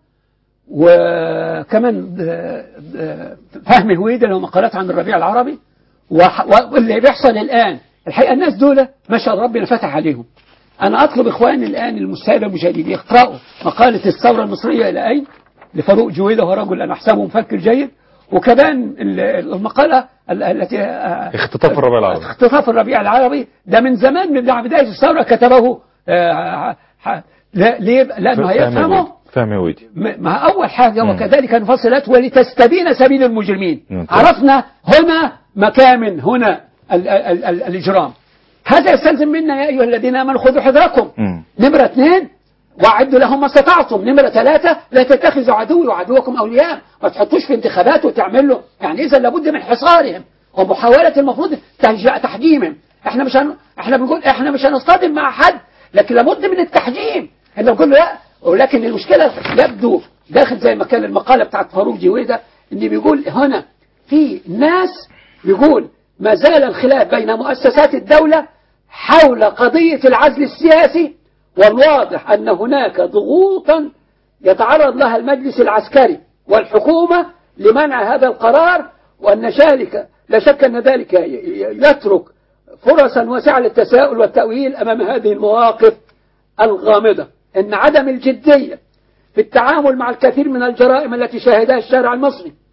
وكمان آه، آه، فهمي هويدة له مقالات عن الربيع العربي وح- واللي بيحصل الآن الحقيقة الناس دول ما شاء الله ربنا فتح عليهم أنا أطلب إخواني الآن المستهدى المشاهدين يقرأوا مقالة الثورة المصرية إلى أين لفاروق جويدة وهو رجل أنا أحسبه مفكر جيد وكمان ال- المقالة ال- التي آه، اختطاف الربيع العربي اختطاف الربيع العربي ده من زمان من بداية الثورة كتبه آه، ح- لا- ليه لأنه هيفهمه فهم هويدي م- مع أول حاجة مم. وكذلك نفصلت ولتستبين سبيل المجرمين ممتاز. عرفنا هنا مكامن هنا ال ال ال الإجرام هذا يستلزم منا يا أيها الذين آمنوا خذوا حذركم مم. نمرة اثنين وأعدوا لهم ما استطعتم نمرة ثلاثة لا تتخذوا عدوي وعدوكم أولياء ما تحطوش في انتخابات وتعملوا يعني إذا لابد من حصارهم ومحاولة المفروض تهج- تحجيمهم احنا مش هن... احنا بنقول احنا مش هنصطدم مع حد لكن لابد من التحجيم احنا بنقول له لا ولكن المشكلة يبدو داخل زي ما كان المقالة بتاعت فاروق جويدة ان بيقول هنا في ناس بيقول ما زال الخلاف بين مؤسسات الدولة حول قضية العزل السياسي والواضح أن هناك ضغوطا يتعرض لها المجلس العسكري والحكومة لمنع هذا القرار وأن شارك لا شك أن ذلك ي- ي- يترك فرصا واسعة للتساؤل والتأويل أمام هذه المواقف الغامضة أن عدم الجدية في التعامل مع الكثير من الجرائم التي شاهدها الشارع المصري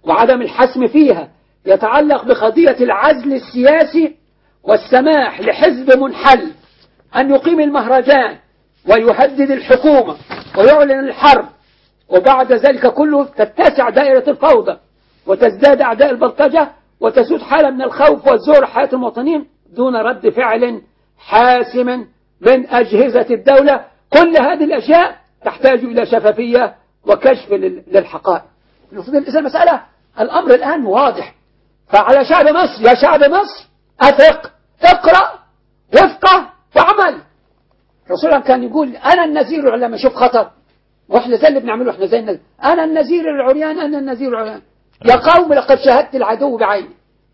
وعدم الحسم فيها يتعلق بقضية العزل السياسي والسماح لحزب منحل أن يقيم المهرجان ويهدد الحكومة ويعلن الحرب وبعد ذلك كله تتسع دائرة الفوضى وتزداد أعداء البلطجة وتسود حالة من الخوف والذعر حياة المواطنين دون رد فعل حاسم من أجهزة الدولة كل هذه الأشياء تحتاج إلى شفافية وكشف لل- للحقائق المفروض الإنسان مسألة الأمر الآن واضح فعلى شعب مصر يا شعب مصر أثق اقرأ وفقه وعمل الرسول الله كان يقول أنا النذير لما أشوف خطر واحنا زي اللي بنعمله احنا زي النذير أنا النذير العريان أنا النذير العريان يا قوم لقد شاهدت العدو بعيني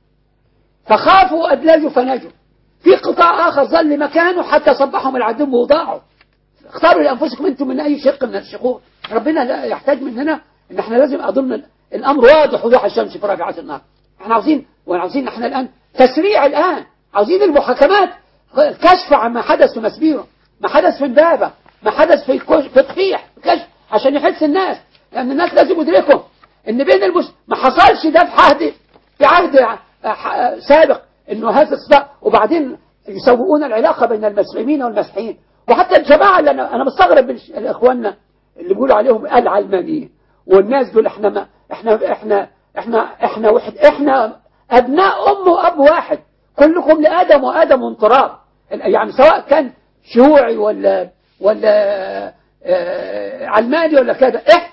فخافوا أدلجوا فنجوا في قطاع آخر ظل مكانه حتى صبحهم العدو وضاعوا اختاروا لأنفسكم أنتم من أي شق من الشقوق ربنا لا يحتاج مننا إن احنا لازم أظن الأمر واضح وضوح الشمس في رافعة النهار احنا عاوزين وعاوزين احنا الآن تسريع الآن عاوزين المحاكمات الكشف عما حدث في مسبيرو ما حدث في امبابة ما حدث في الكش- في تقيح كشف عشان يحس الناس لأن الناس لازم يدركوا إن بين المس ما حصلش ده في عهد في عهد ع- ح- سابق إنه هذا الصداع وبعدين يسوؤون العلاقة بين المسلمين والمسيحيين وحتى الجماعة اللي أنا أنا مستغرب من ش- إخواننا اللي بيقولوا عليهم العلمانيين والناس دول احنا ما احنا احنا احنا احنا واحد احنا ابناء ام واب واحد كلكم لادم وادم من تراب يعني سواء كان شيوعي ولا ولا آه، علماني ولا كذا اح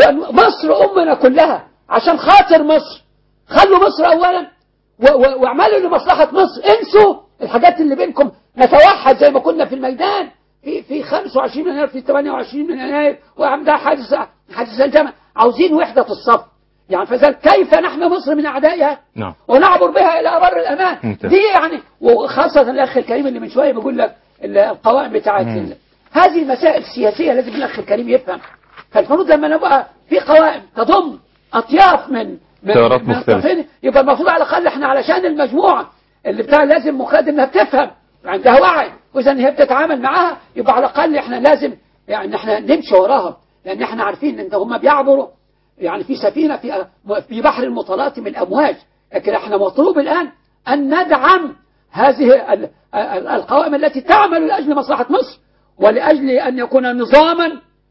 مصر امنا كلها عشان خاطر مصر خلوا مصر اولا و- و- واعملوا لمصلحه مصر انسوا الحاجات اللي بينكم نتوحد زي ما كنا في الميدان في في 25 يناير في 28 من يناير وعندها حادث حادث الجامع عاوزين وحده الصف يعني فذلك كيف نحمي مصر من اعدائها نعم ونعبر بها الى بر الامان ممتاز. دي يعني وخاصه الاخ الكريم اللي من شويه بيقول لك ال- القوائم بتاعت ال- هذه المسائل السياسيه لازم الاخ الكريم يفهم فالمفروض لما نبقى في قوائم تضم اطياف من من تيارات من مختلفة. الطرفين، يبقى المفروض على الاقل احنا علشان المجموعه اللي بتاع لازم مخاد انها بتفهم عندها وعي واذا هي بتتعامل معاها يبقى على الاقل احنا لازم يعني احنا نمشي وراهم لان احنا عارفين ان هم بيعبروا يعني في سفينه في في بحر المطالات من امواج لكن احنا مطلوب الان ان ندعم هذه ال- ال- القوائم التي تعمل لاجل مصلحه مصر ولاجل ان يكون نظاما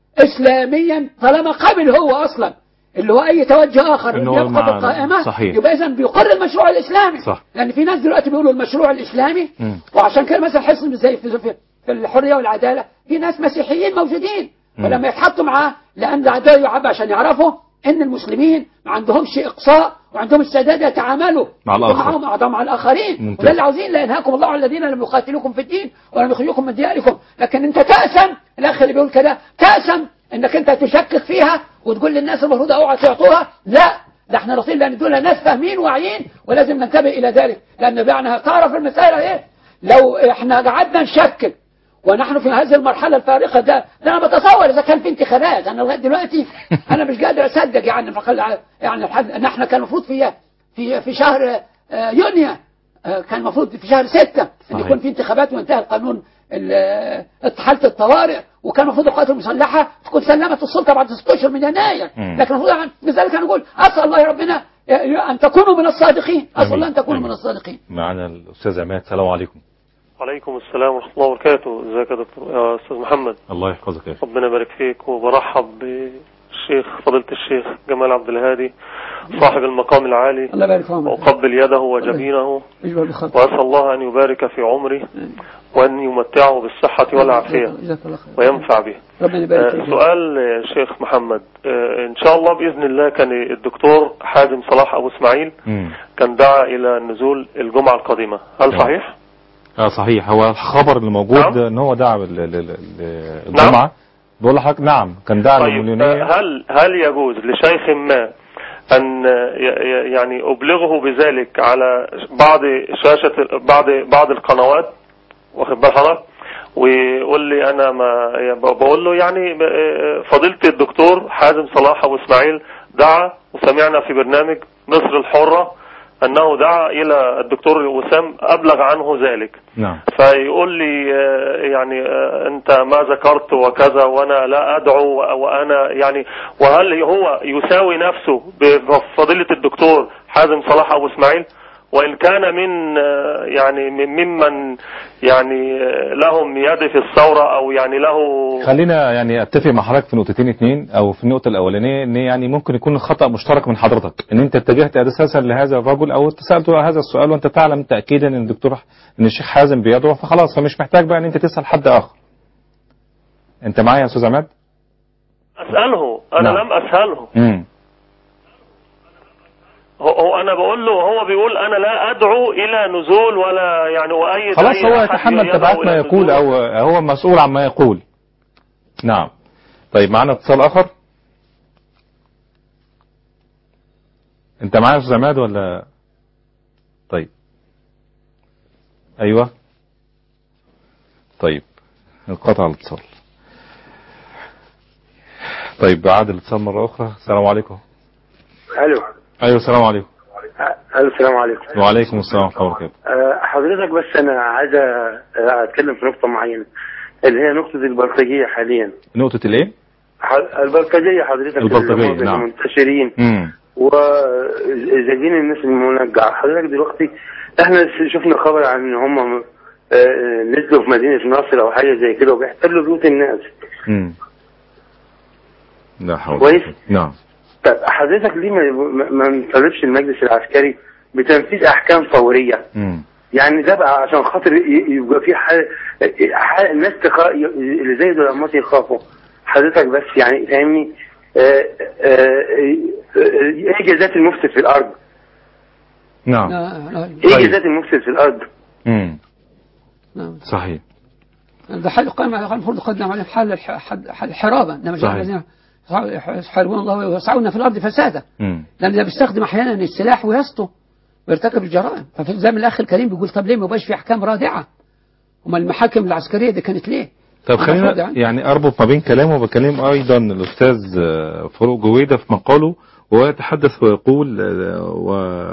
اسلاميا طالما قبل هو اصلا اللي هو اي توجه اخر إن هو يبقى مع- بالقائمه صحيح. يبقى اذا بيقر المشروع الاسلامي صح. لان في ناس دلوقتي بيقولوا المشروع الاسلامي مم. وعشان كده مثلا حزب زي في, في, في الحريه والعداله في ناس مسيحيين موجودين مم. ولما يتحطوا معاه لان العداله يعب عشان يعرفوا ان المسلمين ما عندهمش اقصاء وعندهم استعداد يتعاملوا مع الآخر. معهم أعضاء مع الاخرين ممتاز. وده اللي عاوزين لا ينهاكم الله عن الذين لم يقاتلوكم في الدين ولم يخرجوكم من دياركم لكن انت تأسم الاخ اللي بيقول كده تأسم انك انت تشكك فيها وتقول للناس المفروض اوعى تعطوها لا ده احنا رصين لان دول ناس فاهمين واعيين ولازم ننتبه الى ذلك لان معنى تعرف المسألة ايه لو احنا قعدنا نشكك ونحن في هذه المرحلة الفارقة ده, ده أنا بتصور إذا كان في انتخابات أنا لغاية دلوقتي أنا مش قادر أصدق يعني فقال- يعني الحد- إن إحنا كان المفروض في في في شهر آه، يونيو آه، كان المفروض في شهر ستة أن صحيح. يكون في انتخابات وانتهى القانون ال- آه، حالة الطوارئ وكان المفروض القوات المسلحة تكون سلمت السلطة بعد ست أشهر من يناير مم. لكن المفروض يعني لذلك أنا أقول أسأل الله ربنا آه، أن تكونوا من الصادقين أسأل الله أن تكونوا آمين. من الصادقين معنا الأستاذ عماد السلام عليكم وعليكم السلام ورحمة الله وبركاته ازيك يا دكتور يا أستاذ محمد الله يحفظك يا أخي ربنا يبارك فيك وبرحب بالشيخ فضيلة الشيخ جمال عبد الهادي صاحب المقام العالي الله يبارك فيهم وأقبل يده وجبينه يجبر بخير وأسأل الله أن يبارك في عمره وأن يمتعه بالصحة والعافية جزاك الله خير وينفع به ربنا يبارك آه، فيك سؤال يا شيخ محمد آه، إن شاء الله بإذن الله كان الدكتور حازم صلاح أبو إسماعيل مم. كان دعا إلى نزول الجمعة القادمة هل نعم. صحيح؟ اه صحيح هو الخبر اللي موجود نعم. ان هو دعا لل- لل- لل- الجمعة بقول لحضرتك نعم كان دعا طيب للمليونية آه، هل هل يجوز لشيخ ما أن ي- ي- يعني أبلغه بذلك على بعض شاشة بعض بعض القنوات واخد بال حضرتك ويقول لي أنا ما يعني بقول له يعني ب- آه، فضيلة الدكتور حازم صلاح أبو إسماعيل دعا وسمعنا في برنامج مصر الحرة أنه دعا إلى الدكتور وسام أبلغ عنه ذلك نعم فيقول لي آه، يعني آه، انت ما ذكرت وكذا وانا لا ادعو وانا يعني وهل هو يساوي نفسه بفضيلة الدكتور حازم صلاح ابو اسماعيل وان كان من آه، يعني من- ممن يعني آه، لهم يد في الثورة او يعني له خلينا يعني اتفق مع حضرتك في نقطتين اتنين او في النقطه الاولانيه ان يعني ممكن يكون الخطا مشترك من حضرتك ان انت اتجهت اساسا لهذا الرجل او سالته هذا السؤال وانت تعلم تاكيدا ان الدكتور ان الشيخ حازم بيدعو فخلاص فمش محتاج بقى ان انت تسال حد اخر انت معايا يا استاذ عماد اساله انا نعم. لم اساله امم هو- هو انا بقول له هو بيقول انا لا ادعو الى نزول ولا يعني اؤيد خلاص أي هو أحد يتحمل يدعو تبعات إلى ما يقول نزول. او هو مسؤول عما يقول نعم طيب معنا اتصال اخر انت معايا يا استاذ عماد ولا طيب ايوه طيب انقطع الاتصال طيب بعد الاتصال مره اخرى السلام عليكم الو ايوه السلام عليكم الو السلام عليكم وعليكم السلام ورحمه الله وبركاته آه، حضرتك بس انا عايز آه، اتكلم في نقطه معينه اللي هي نقطه البلطجيه حاليا نقطه الايه ح- البلطجيه حضرتك البلطجية، اللي نعم. منتشرين امم وزايدين الناس المنجع حضرتك دلوقتي احنا شفنا خبر عن ان هم آه، نزلوا في مدينه نصر او حاجه زي كده وبيحتلوا بيوت الناس امم لا حول كويس. نعم طب حضرتك ليه ما- ما ما نطالبش المجلس العسكري بتنفيذ احكام فوريه امم يعني ده بقى عشان خاطر ي- يبقى في حال, حال الناس تخا... ي- اللي زي دول لما يخافوا حضرتك بس يعني فاهمني آه، آه، آه، ايه جزات المفسد في الارض؟ نعم لا لا ايه طيب. جزات المفسد في الارض؟ امم نعم صحيح ده حل قائم على المفروض قدم عليه حل الح- حد- حل الحرابة إنما جعل صحيح. الذين يحاربون الله ويسعون في الأرض فسادا امم لأن ده بيستخدم أحيانا السلاح ويسطو ويرتكب الجرائم ففي زي ما الأخ الكريم بيقول طب ليه ما يبقاش في أحكام رادعة أما المحاكم العسكرية دي كانت ليه؟ طب المفروض خلينا يعني. يعني اربط ما بين كلامه وبكلام ايضا الاستاذ آه، فاروق جويده في مقاله وهو يتحدث ويقول آه، و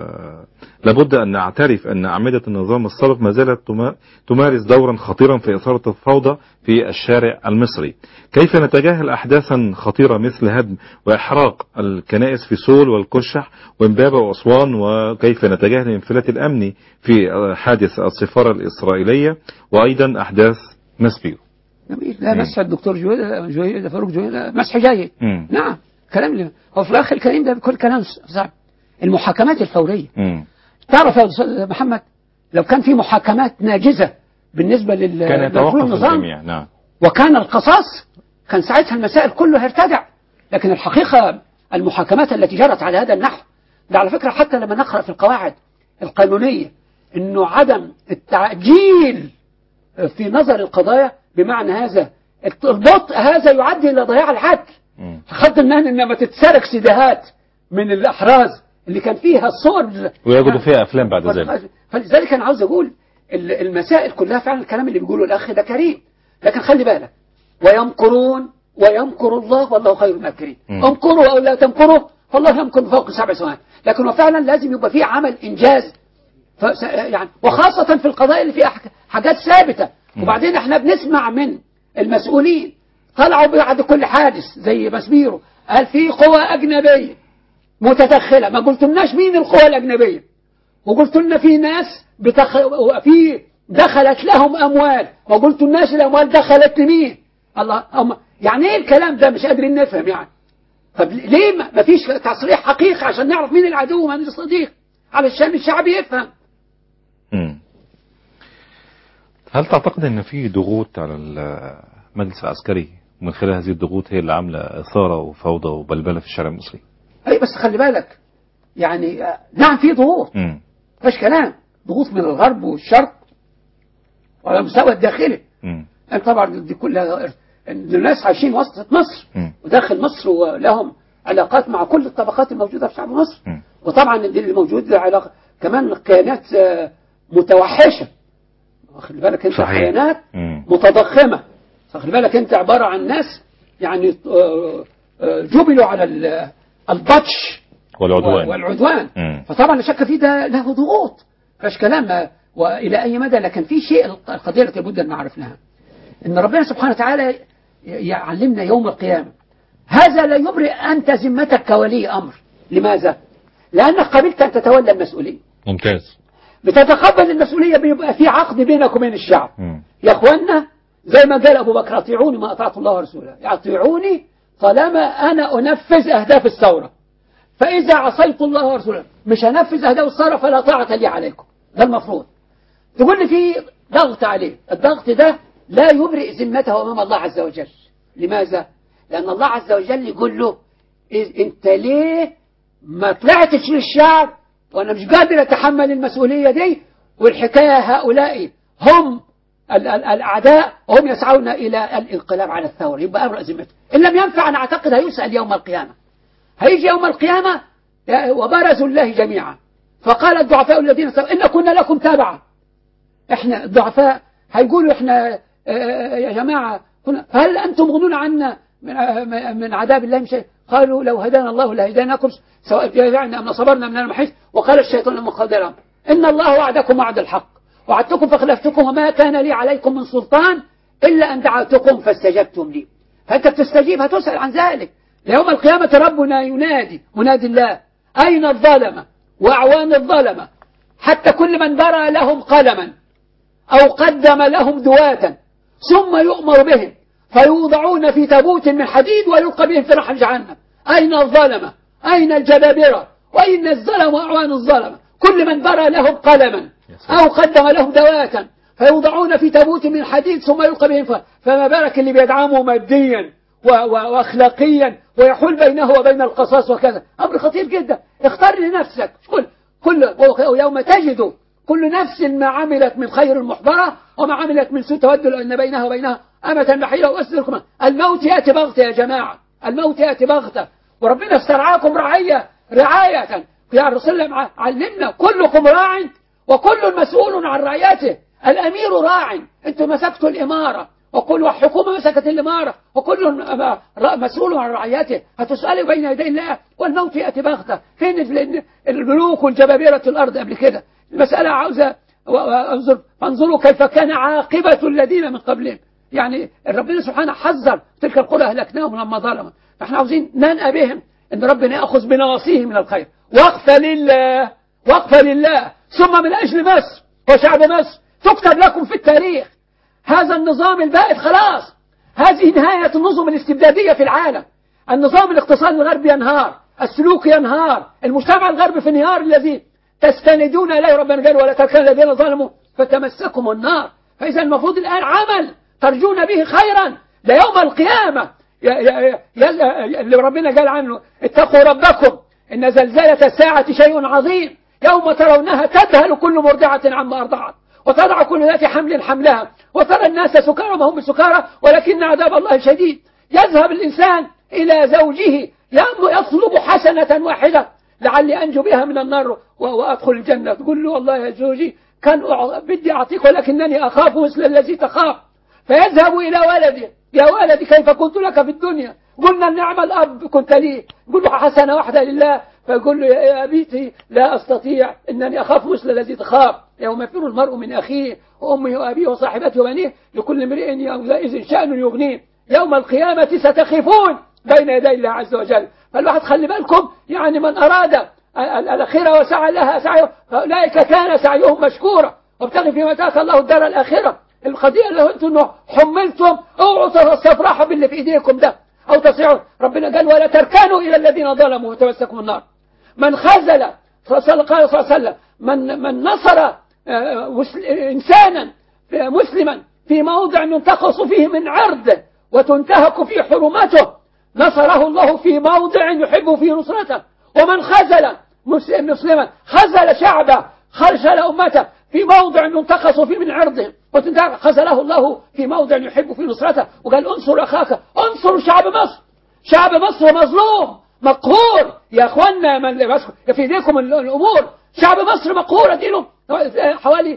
لابد ان نعترف ان اعمده النظام السابق ما زالت تما- تمارس دورا خطيرا في اثاره الفوضى في الشارع المصري. كيف نتجاهل احداثا خطيره مثل هدم واحراق الكنائس في سول والكشح وامبابه واسوان وكيف نتجاهل الانفلات الامني في آه، حادث السفاره الاسرائيليه وايضا احداث مسبيرو. جميل لا مم. مسح الدكتور جويل جويل فاروق جويل مسح جيد مم. نعم كلام اللي هو في الأخ الكريم ده كل كلام صعب المحاكمات الفورية مم. تعرف يا أستاذ محمد لو كان في محاكمات ناجزة بالنسبة لل كان لكل يتوقف النظام الجميع نعم وكان القصاص كان ساعتها المسائل كله هيرتدع لكن الحقيقة المحاكمات التي جرت على هذا النحو ده على فكرة حتى لما نقرأ في القواعد القانونية انه عدم التعجيل في نظر القضايا بمعنى هذا البطء هذا يؤدي الى ضياع العدل مم. خد النهن انما تتسرق سيديهات من الاحراز اللي كان فيها الصور ويجدوا فيها افلام بعد ذلك فلذلك انا عاوز اقول ال- المسائل كلها فعلا الكلام اللي بيقوله الاخ ده كريم لكن خلي بالك ويمكرون ويمكر الله والله خير الماكرين مم. امكروا او لا تمكروا فالله يمكر فوق سبع سماوات لكن وفعلا لازم يبقى فيه عمل انجاز ف- يعني وخاصة في القضايا اللي فيها ح- حاجات ثابتة وبعدين احنا بنسمع من المسؤولين طلعوا بعد كل حادث زي مسبيرو قال في قوى أجنبية متدخلة ما قلتلناش مين القوى الأجنبية وقلت لنا في ناس بتخ... في دخلت لهم أموال وقلت الناس الأموال دخلت لمين الله أم... يعني إيه الكلام ده مش قادرين نفهم يعني طب ليه ما ما فيش تصريح حقيقي عشان نعرف مين العدو ومين الصديق علشان الشعب يفهم مم. هل تعتقد ان في ضغوط على المجلس العسكري ومن خلال هذه الضغوط هي اللي عامله اثاره وفوضى وبلبله في الشارع المصري؟ أي بس خلي بالك يعني آه، نعم في ضغوط مم. مفيش كلام ضغوط من الغرب والشرق وعلى المستوى الداخلي مم. يعني طبعا دي كلها إن الناس عايشين وسط مصر مم. وداخل مصر ولهم علاقات مع كل الطبقات الموجودة في شعب مصر مم. وطبعا دي اللي موجود له علاقة كمان كيانات آه، متوحشة واخد بالك انت صحيح. كيانات مم. متضخمة واخد بالك انت عبارة عن ناس يعني آه، آه، جبلوا على ال- البطش والعدوان. والعدوان مم. فطبعا لا شك في ده له ضغوط فاش كلام والى اي مدى لكن في شيء القضيه التي لابد ان نعرف لها ان ربنا سبحانه وتعالى يعلمنا يوم القيامه هذا لا يبرئ انت ذمتك كولي امر لماذا؟ لانك قبلت ان تتولى المسؤوليه ممتاز بتتقبل المسؤوليه بيبقى في عقد بينك وبين الشعب مم. يا اخوانا زي ما قال ابو بكر اطيعوني ما اطعت الله ورسوله اطيعوني طالما انا انفذ اهداف الثوره فاذا عصيت الله ورسوله مش هنفذ اهداف الثوره فلا طاعه لي عليكم ده المفروض تقول لي في ضغط عليه الضغط ده لا يبرئ ذمته امام الله عز وجل لماذا لان الله عز وجل يقول له إيه انت ليه ما طلعتش للشعب وانا مش قادر اتحمل المسؤوليه دي والحكايه هؤلاء هم ال- ال- الاعداء وهم يسعون الى الانقلاب على الثوره يبقى ابرأ ذمته ان لم ينفع انا اعتقد هيسال يوم القيامه هيجي يوم القيامه يا- وبرزوا الله جميعا فقال الضعفاء الذين استكبروا ان كنا لكم تابعا احنا الضعفاء هيقولوا احنا آه، يا جماعة كنا هل أنتم مغنون عنا من آه، من عذاب الله من شيء قالوا لو هدانا الله لهديناكم سواء جزعنا أم صبرنا من المحيط وقال الشيطان لما قدرهم إن الله وعدكم وعد الحق وعدتكم فخلفتكم وما كان لي عليكم من سلطان إلا أن دعوتكم فاستجبتم لي فأنت بتستجيب هتسأل عن ذلك يوم القيامة ربنا ينادي منادي الله أين الظلمة وأعوان الظلمة حتى كل من برى لهم قلما أو قدم لهم دواتا ثم يؤمر بهم فيوضعون في تابوت من حديد ويلقى بهم في رحم جهنم أين الظلمة أين الجبابرة وأين الظلم وأعوان الظلمة كل من برى لهم قلما أو قدم لهم دواتا فيوضعون في تابوت من حديد ثم يلقى بهم ف- فما بالك اللي بيدعمه ماديا و- و- واخلاقيا ويحول بينه وبين القصاص وكذا امر خطير جدا اختار لنفسك كل كل يوم تجد كل نفس ما عملت من خير محضرة وما عملت من سوء تود أن بينها وبينها أمة بحيلة وأسركم الموت يأتي بغتة يا جماعة الموت يأتي بغتة وربنا استرعاكم رعية رعاية يا رسول الله علمنا كلكم راع وكل مسؤول عن رعيته الأمير راع أنتم مسكتوا الإمارة وكل حكومة مسكت الإمارة وكل مسؤول عن رعيته هتسألوا بين يدي الله والموت يأتي بغتة فين ال- الملوك والجبابرة الأرض قبل كده المسألة عاوزة و- وانظر فانظروا كيف كان عاقبة الذين من قبلهم يعني ربنا سبحانه حذر تلك القرى أهلكناهم لما ظلموا فاحنا عاوزين ننأى بهم ان ربنا يأخذ بنواصيه من الخير وقفة لله وقفة لله ثم من أجل مصر وشعب مصر تكتب لكم في التاريخ هذا النظام البائد خلاص هذه نهاية النظم الاستبدادية في العالم النظام الاقتصادي الغربي ينهار السلوك ينهار المجتمع الغربي في انهيار الذي تستندون إليه ربنا قال ولا تركن الذين ظلموا فتمسكهم النار فإذا المفروض الآن عمل ترجون به خيرا ليوم القيامة ي- ي- ي- اللي ربنا قال عنه اتقوا ربكم إن زلزلة الساعة شيء عظيم يوم ترونها تذهل كل مرضعة عما أرضعت وتضع كل ذات حمل حملها وترى الناس سكارى وما هم بسكارى ولكن عذاب الله شديد يذهب الإنسان إلى زوجه يم- يطلب حسنة واحدة لعلي أنجو بها من النار و- وأدخل الجنة تقول له والله يا زوجي كان أع- بدي أعطيك ولكنني أخاف مثل الذي تخاف فيذهب إلى ولده يا ولدي كيف كنت لك في الدنيا قلنا النعم الأب كنت لي قل له حسنة واحدة لله فيقول له يا أبيتي لا أستطيع إنني أخاف مثل الذي تخاف يوم يفر المرء من أخيه وأمه وأبيه وصاحبته وبنيه لكل امرئ يومئذ شأن يغنيه يوم القيامة ستخفون بين يدي الله عز وجل فالواحد خلي بالكم يعني من أراد ال- ال- الأخيرة وسعى لها سعيه فأولئك كان سعيهم مشكورا وابتغي فيما آتاك الله الدار الآخرة القضية اللي انتم انه حملتم اوعوا تستفرحوا باللي في ايديكم ده او تصيعوا ربنا قال ولا تركنوا الى الذين ظلموا وتمسكوا النار من خزل صلى قال صلى الله عليه وسلم من من نصر آه، مسل- انسانا آه، مسلما في موضع ينتقص فيه من عرضه وتنتهك فيه حرمته نصره الله في موضع يحب فيه نصرته ومن خزل مس- مسلما خزل شعبه خزل أمته في موضع ينتقص فيه من عرضه وتنتهك خزله الله في موضع يحب فيه نصرته وقال انصر أخاك انصر شعب مصر شعب مصر مظلوم مقهور يا اخوانا من بس في ايديكم ال- الامور شعب مصر مقهور اديله حوالي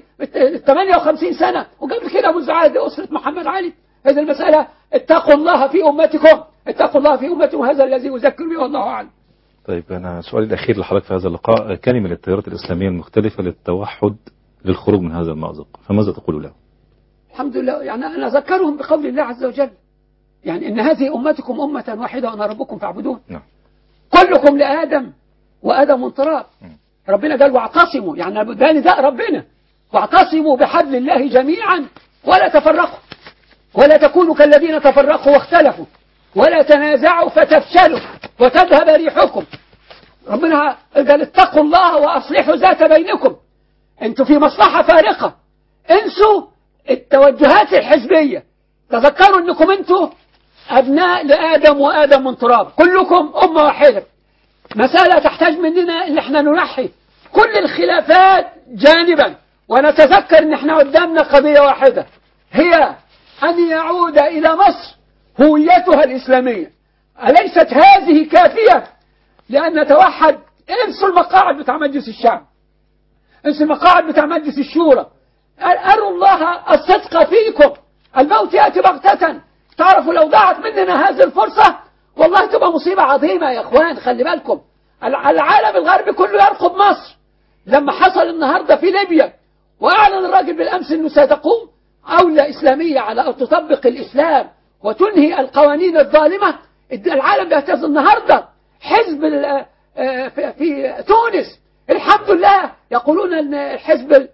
58 سنة وقبل كده منذ عهد أسرة محمد علي هذه المسألة اتقوا الله في أمتكم اتقوا الله في أمتكم هذا الذي أذكر به والله أعلم طيب أنا سؤالي الأخير لحضرتك في هذا اللقاء كلمة للتيارات الإسلامية المختلفة للتوحد للخروج من هذا المأزق فماذا تقول له؟ الحمد لله يعني أنا أذكرهم بقول الله عز وجل يعني إن هذه أمتكم أمة واحدة وأنا ربكم فاعبدون نعم كلكم لآدم وآدم من تراب ربنا قال واعتصموا يعني ده نداء ربنا واعتصموا بحبل الله جميعا ولا تفرقوا ولا تكونوا كالذين تفرقوا واختلفوا ولا تنازعوا فتفشلوا وتذهب ريحكم ربنا قال اتقوا الله وأصلحوا ذات بينكم انتوا في مصلحة فارقة انسوا التوجهات الحزبية تذكروا انكم انتوا ابناء لآدم وآدم من تراب كلكم أمة واحدة مسألة تحتاج مننا ان احنا ننحي كل الخلافات جانبا ونتذكر ان احنا قدامنا قضية واحدة هي ان يعود الى مصر هويتها الاسلامية أليست هذه كافية لأن نتوحد انسوا المقاعد بتاع مجلس الشعب انسوا المقاعد بتاع مجلس الشورى أروا الله الصدق فيكم الموت يأتي بغتة تعرفوا لو ضاعت مننا هذه الفرصة والله تبقى مصيبة عظيمة يا اخوان خلي بالكم العالم الغربي كله يرقب مصر لما حصل النهاردة في ليبيا وأعلن الراجل بالأمس أنه ستقوم أولى إسلامية على أن تطبق الإسلام وتنهي القوانين الظالمة العالم بيهتز النهاردة حزب في تونس الحمد لله يقولون أن الحزب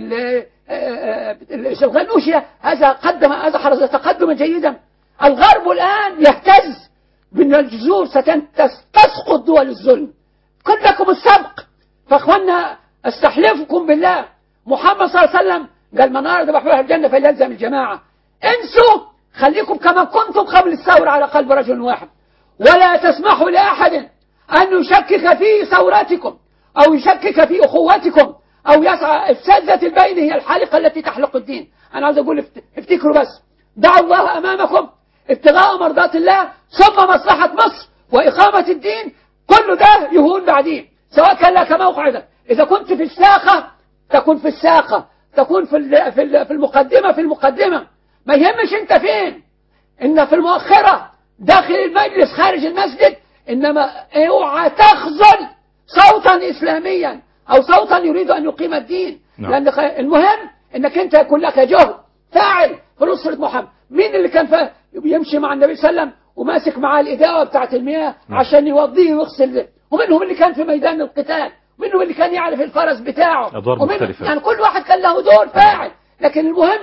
الغنوشيا هذا قدم هذا حرز تقدما جيدا الغرب الآن يهتز من الجذور ستسقط دول الظلم كلكم السبق فاخوانا استحلفكم بالله محمد صلى الله عليه وسلم قال من أراد بحوها الجنة فليلزم الجماعة انسوا خليكم كما كنتم قبل الثورة على قلب رجل واحد ولا تسمحوا لأحد أن يشكك في ثورتكم أو يشكك في أخوتكم أو يسعى السادة البين هي الحالقة التي تحلق الدين أنا عايز أقول افتكروا بس دعوا الله أمامكم ابتغاء مرضات الله ثم مصلحة مصر وإقامة الدين كل ده يهون بعدين سواء كان لك موقعك إذا كنت في الساقة تكون في الساقة تكون في في المقدمة في المقدمة ما يهمش انت فين ان في المؤخرة داخل المجلس خارج المسجد انما اوعى تخذل صوتا اسلاميا او صوتا يريد ان يقيم الدين نعم. لان المهم انك انت يكون لك جهد فاعل في نصرة محمد مين اللي كان فا- يمشي مع النبي صلى الله عليه وسلم وماسك معاه الإداوة بتاعة المياه عشان يوضيه ويغسل ومنهم اللي كان في ميدان القتال ومنهم اللي كان يعرف الفرس بتاعه أدوار ومنهم- مختلفة. يعني كل واحد كان له دور فاعل لكن المهم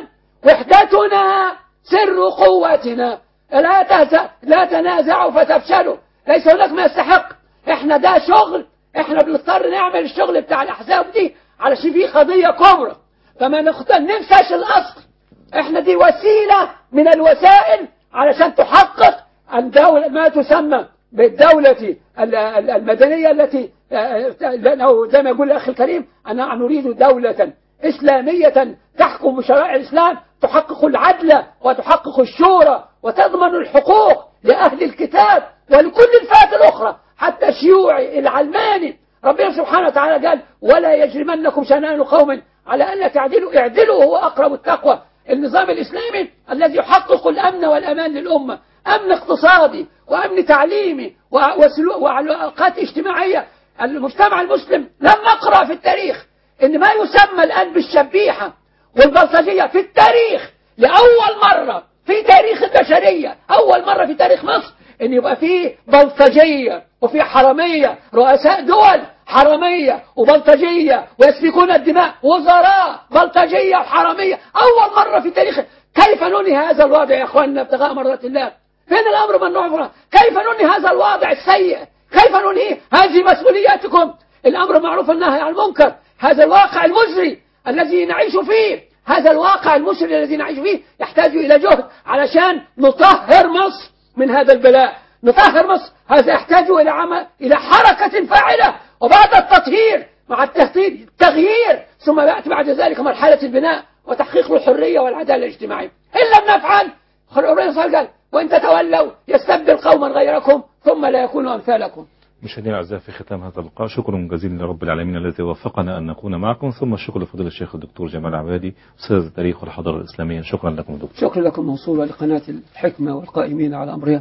وحدتنا سر قوتنا لا تهز- لا تنازعوا فتفشلوا ليس هناك ما يستحق احنا ده شغل احنا بنضطر نعمل الشغل بتاع الاحزاب دي علشان في قضية كبرى فما نخت- ننساش الاصل احنا دي وسيلة من الوسائل علشان تحقق الدولة ما تسمى بالدولة ال- ال- المدنية التي آه، لأنه زي ما يقول الأخ الكريم أنا نريد دولة إسلامية تحكم بشرائع الإسلام تحقق العدل وتحقق الشورى وتضمن الحقوق لأهل الكتاب ولكل الفئات الأخرى حتى الشيوعي العلماني ربنا سبحانه وتعالى قال ولا يجرمنكم شنان قوم على ألا تعدلوا اعدلوا وهو أقرب التقوى النظام الإسلامي الذي يحقق الأمن والأمان للأمة أمن اقتصادي وأمن تعليمي و- وسلو- وعلاقات اجتماعية المجتمع المسلم لم نقرأ في التاريخ إن ما يسمى الآن بالشبيحة والبلطجية في التاريخ لأول مرة في تاريخ البشرية أول مرة في تاريخ مصر إن يبقى في بلطجية وفي حرامية رؤساء دول حرامية وبلطجية ويسفكون الدماء وزراء بلطجية وحرامية أول مرة في تاريخ كيف ننهي هذا الوضع يا أخواننا ابتغاء مرضات الله فين الأمر ممنوع فرع كيف ننهي هذا الوضع السيء كيف ننهي هذه مسؤولياتكم الأمر معروف النهي عن المنكر هذا الواقع المزري الذي نعيش فيه هذا الواقع المسري الذي نعيش فيه يحتاج إلى جهد علشان نطهر مصر من هذا البلاء نطهر مصر هذا يحتاج إلى عمل إلى حركة فاعلة وبعد التطهير مع التهطير التغيير ثم يأتي بعد ذلك مرحلة البناء وتحقيق الحرية والعدالة الاجتماعية إن لم نفعل ربنا صلى قال وإن تتولوا يستبدل قوما غيركم ثم لا يكونوا أمثالكم مشاهدينا الاعزاء في ختام هذا اللقاء شكرا جزيلا لرب العالمين الذي وفقنا ان نكون معكم ثم الشكر لفضيله الشيخ الدكتور جمال عبادي استاذ التاريخ والحضاره الاسلاميه شكرا لكم دكتور شكرا لكم موصول ولقناة الحكمة والقائمين على أمرها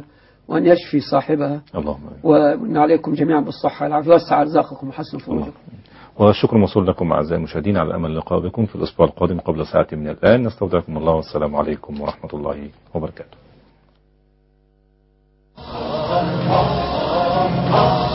وأن يشفي صاحبها اللهم آمين. وأن عليكم جميعا بالصحة والعافية ويوسع أرزاقكم وحسن فروجكم والشكر موصول لكم أعزائي المشاهدين على أمل اللقاء بكم في الأسبوع القادم قبل ساعة من الآن نستودعكم الله والسلام عليكم ورحمة الله وبركاته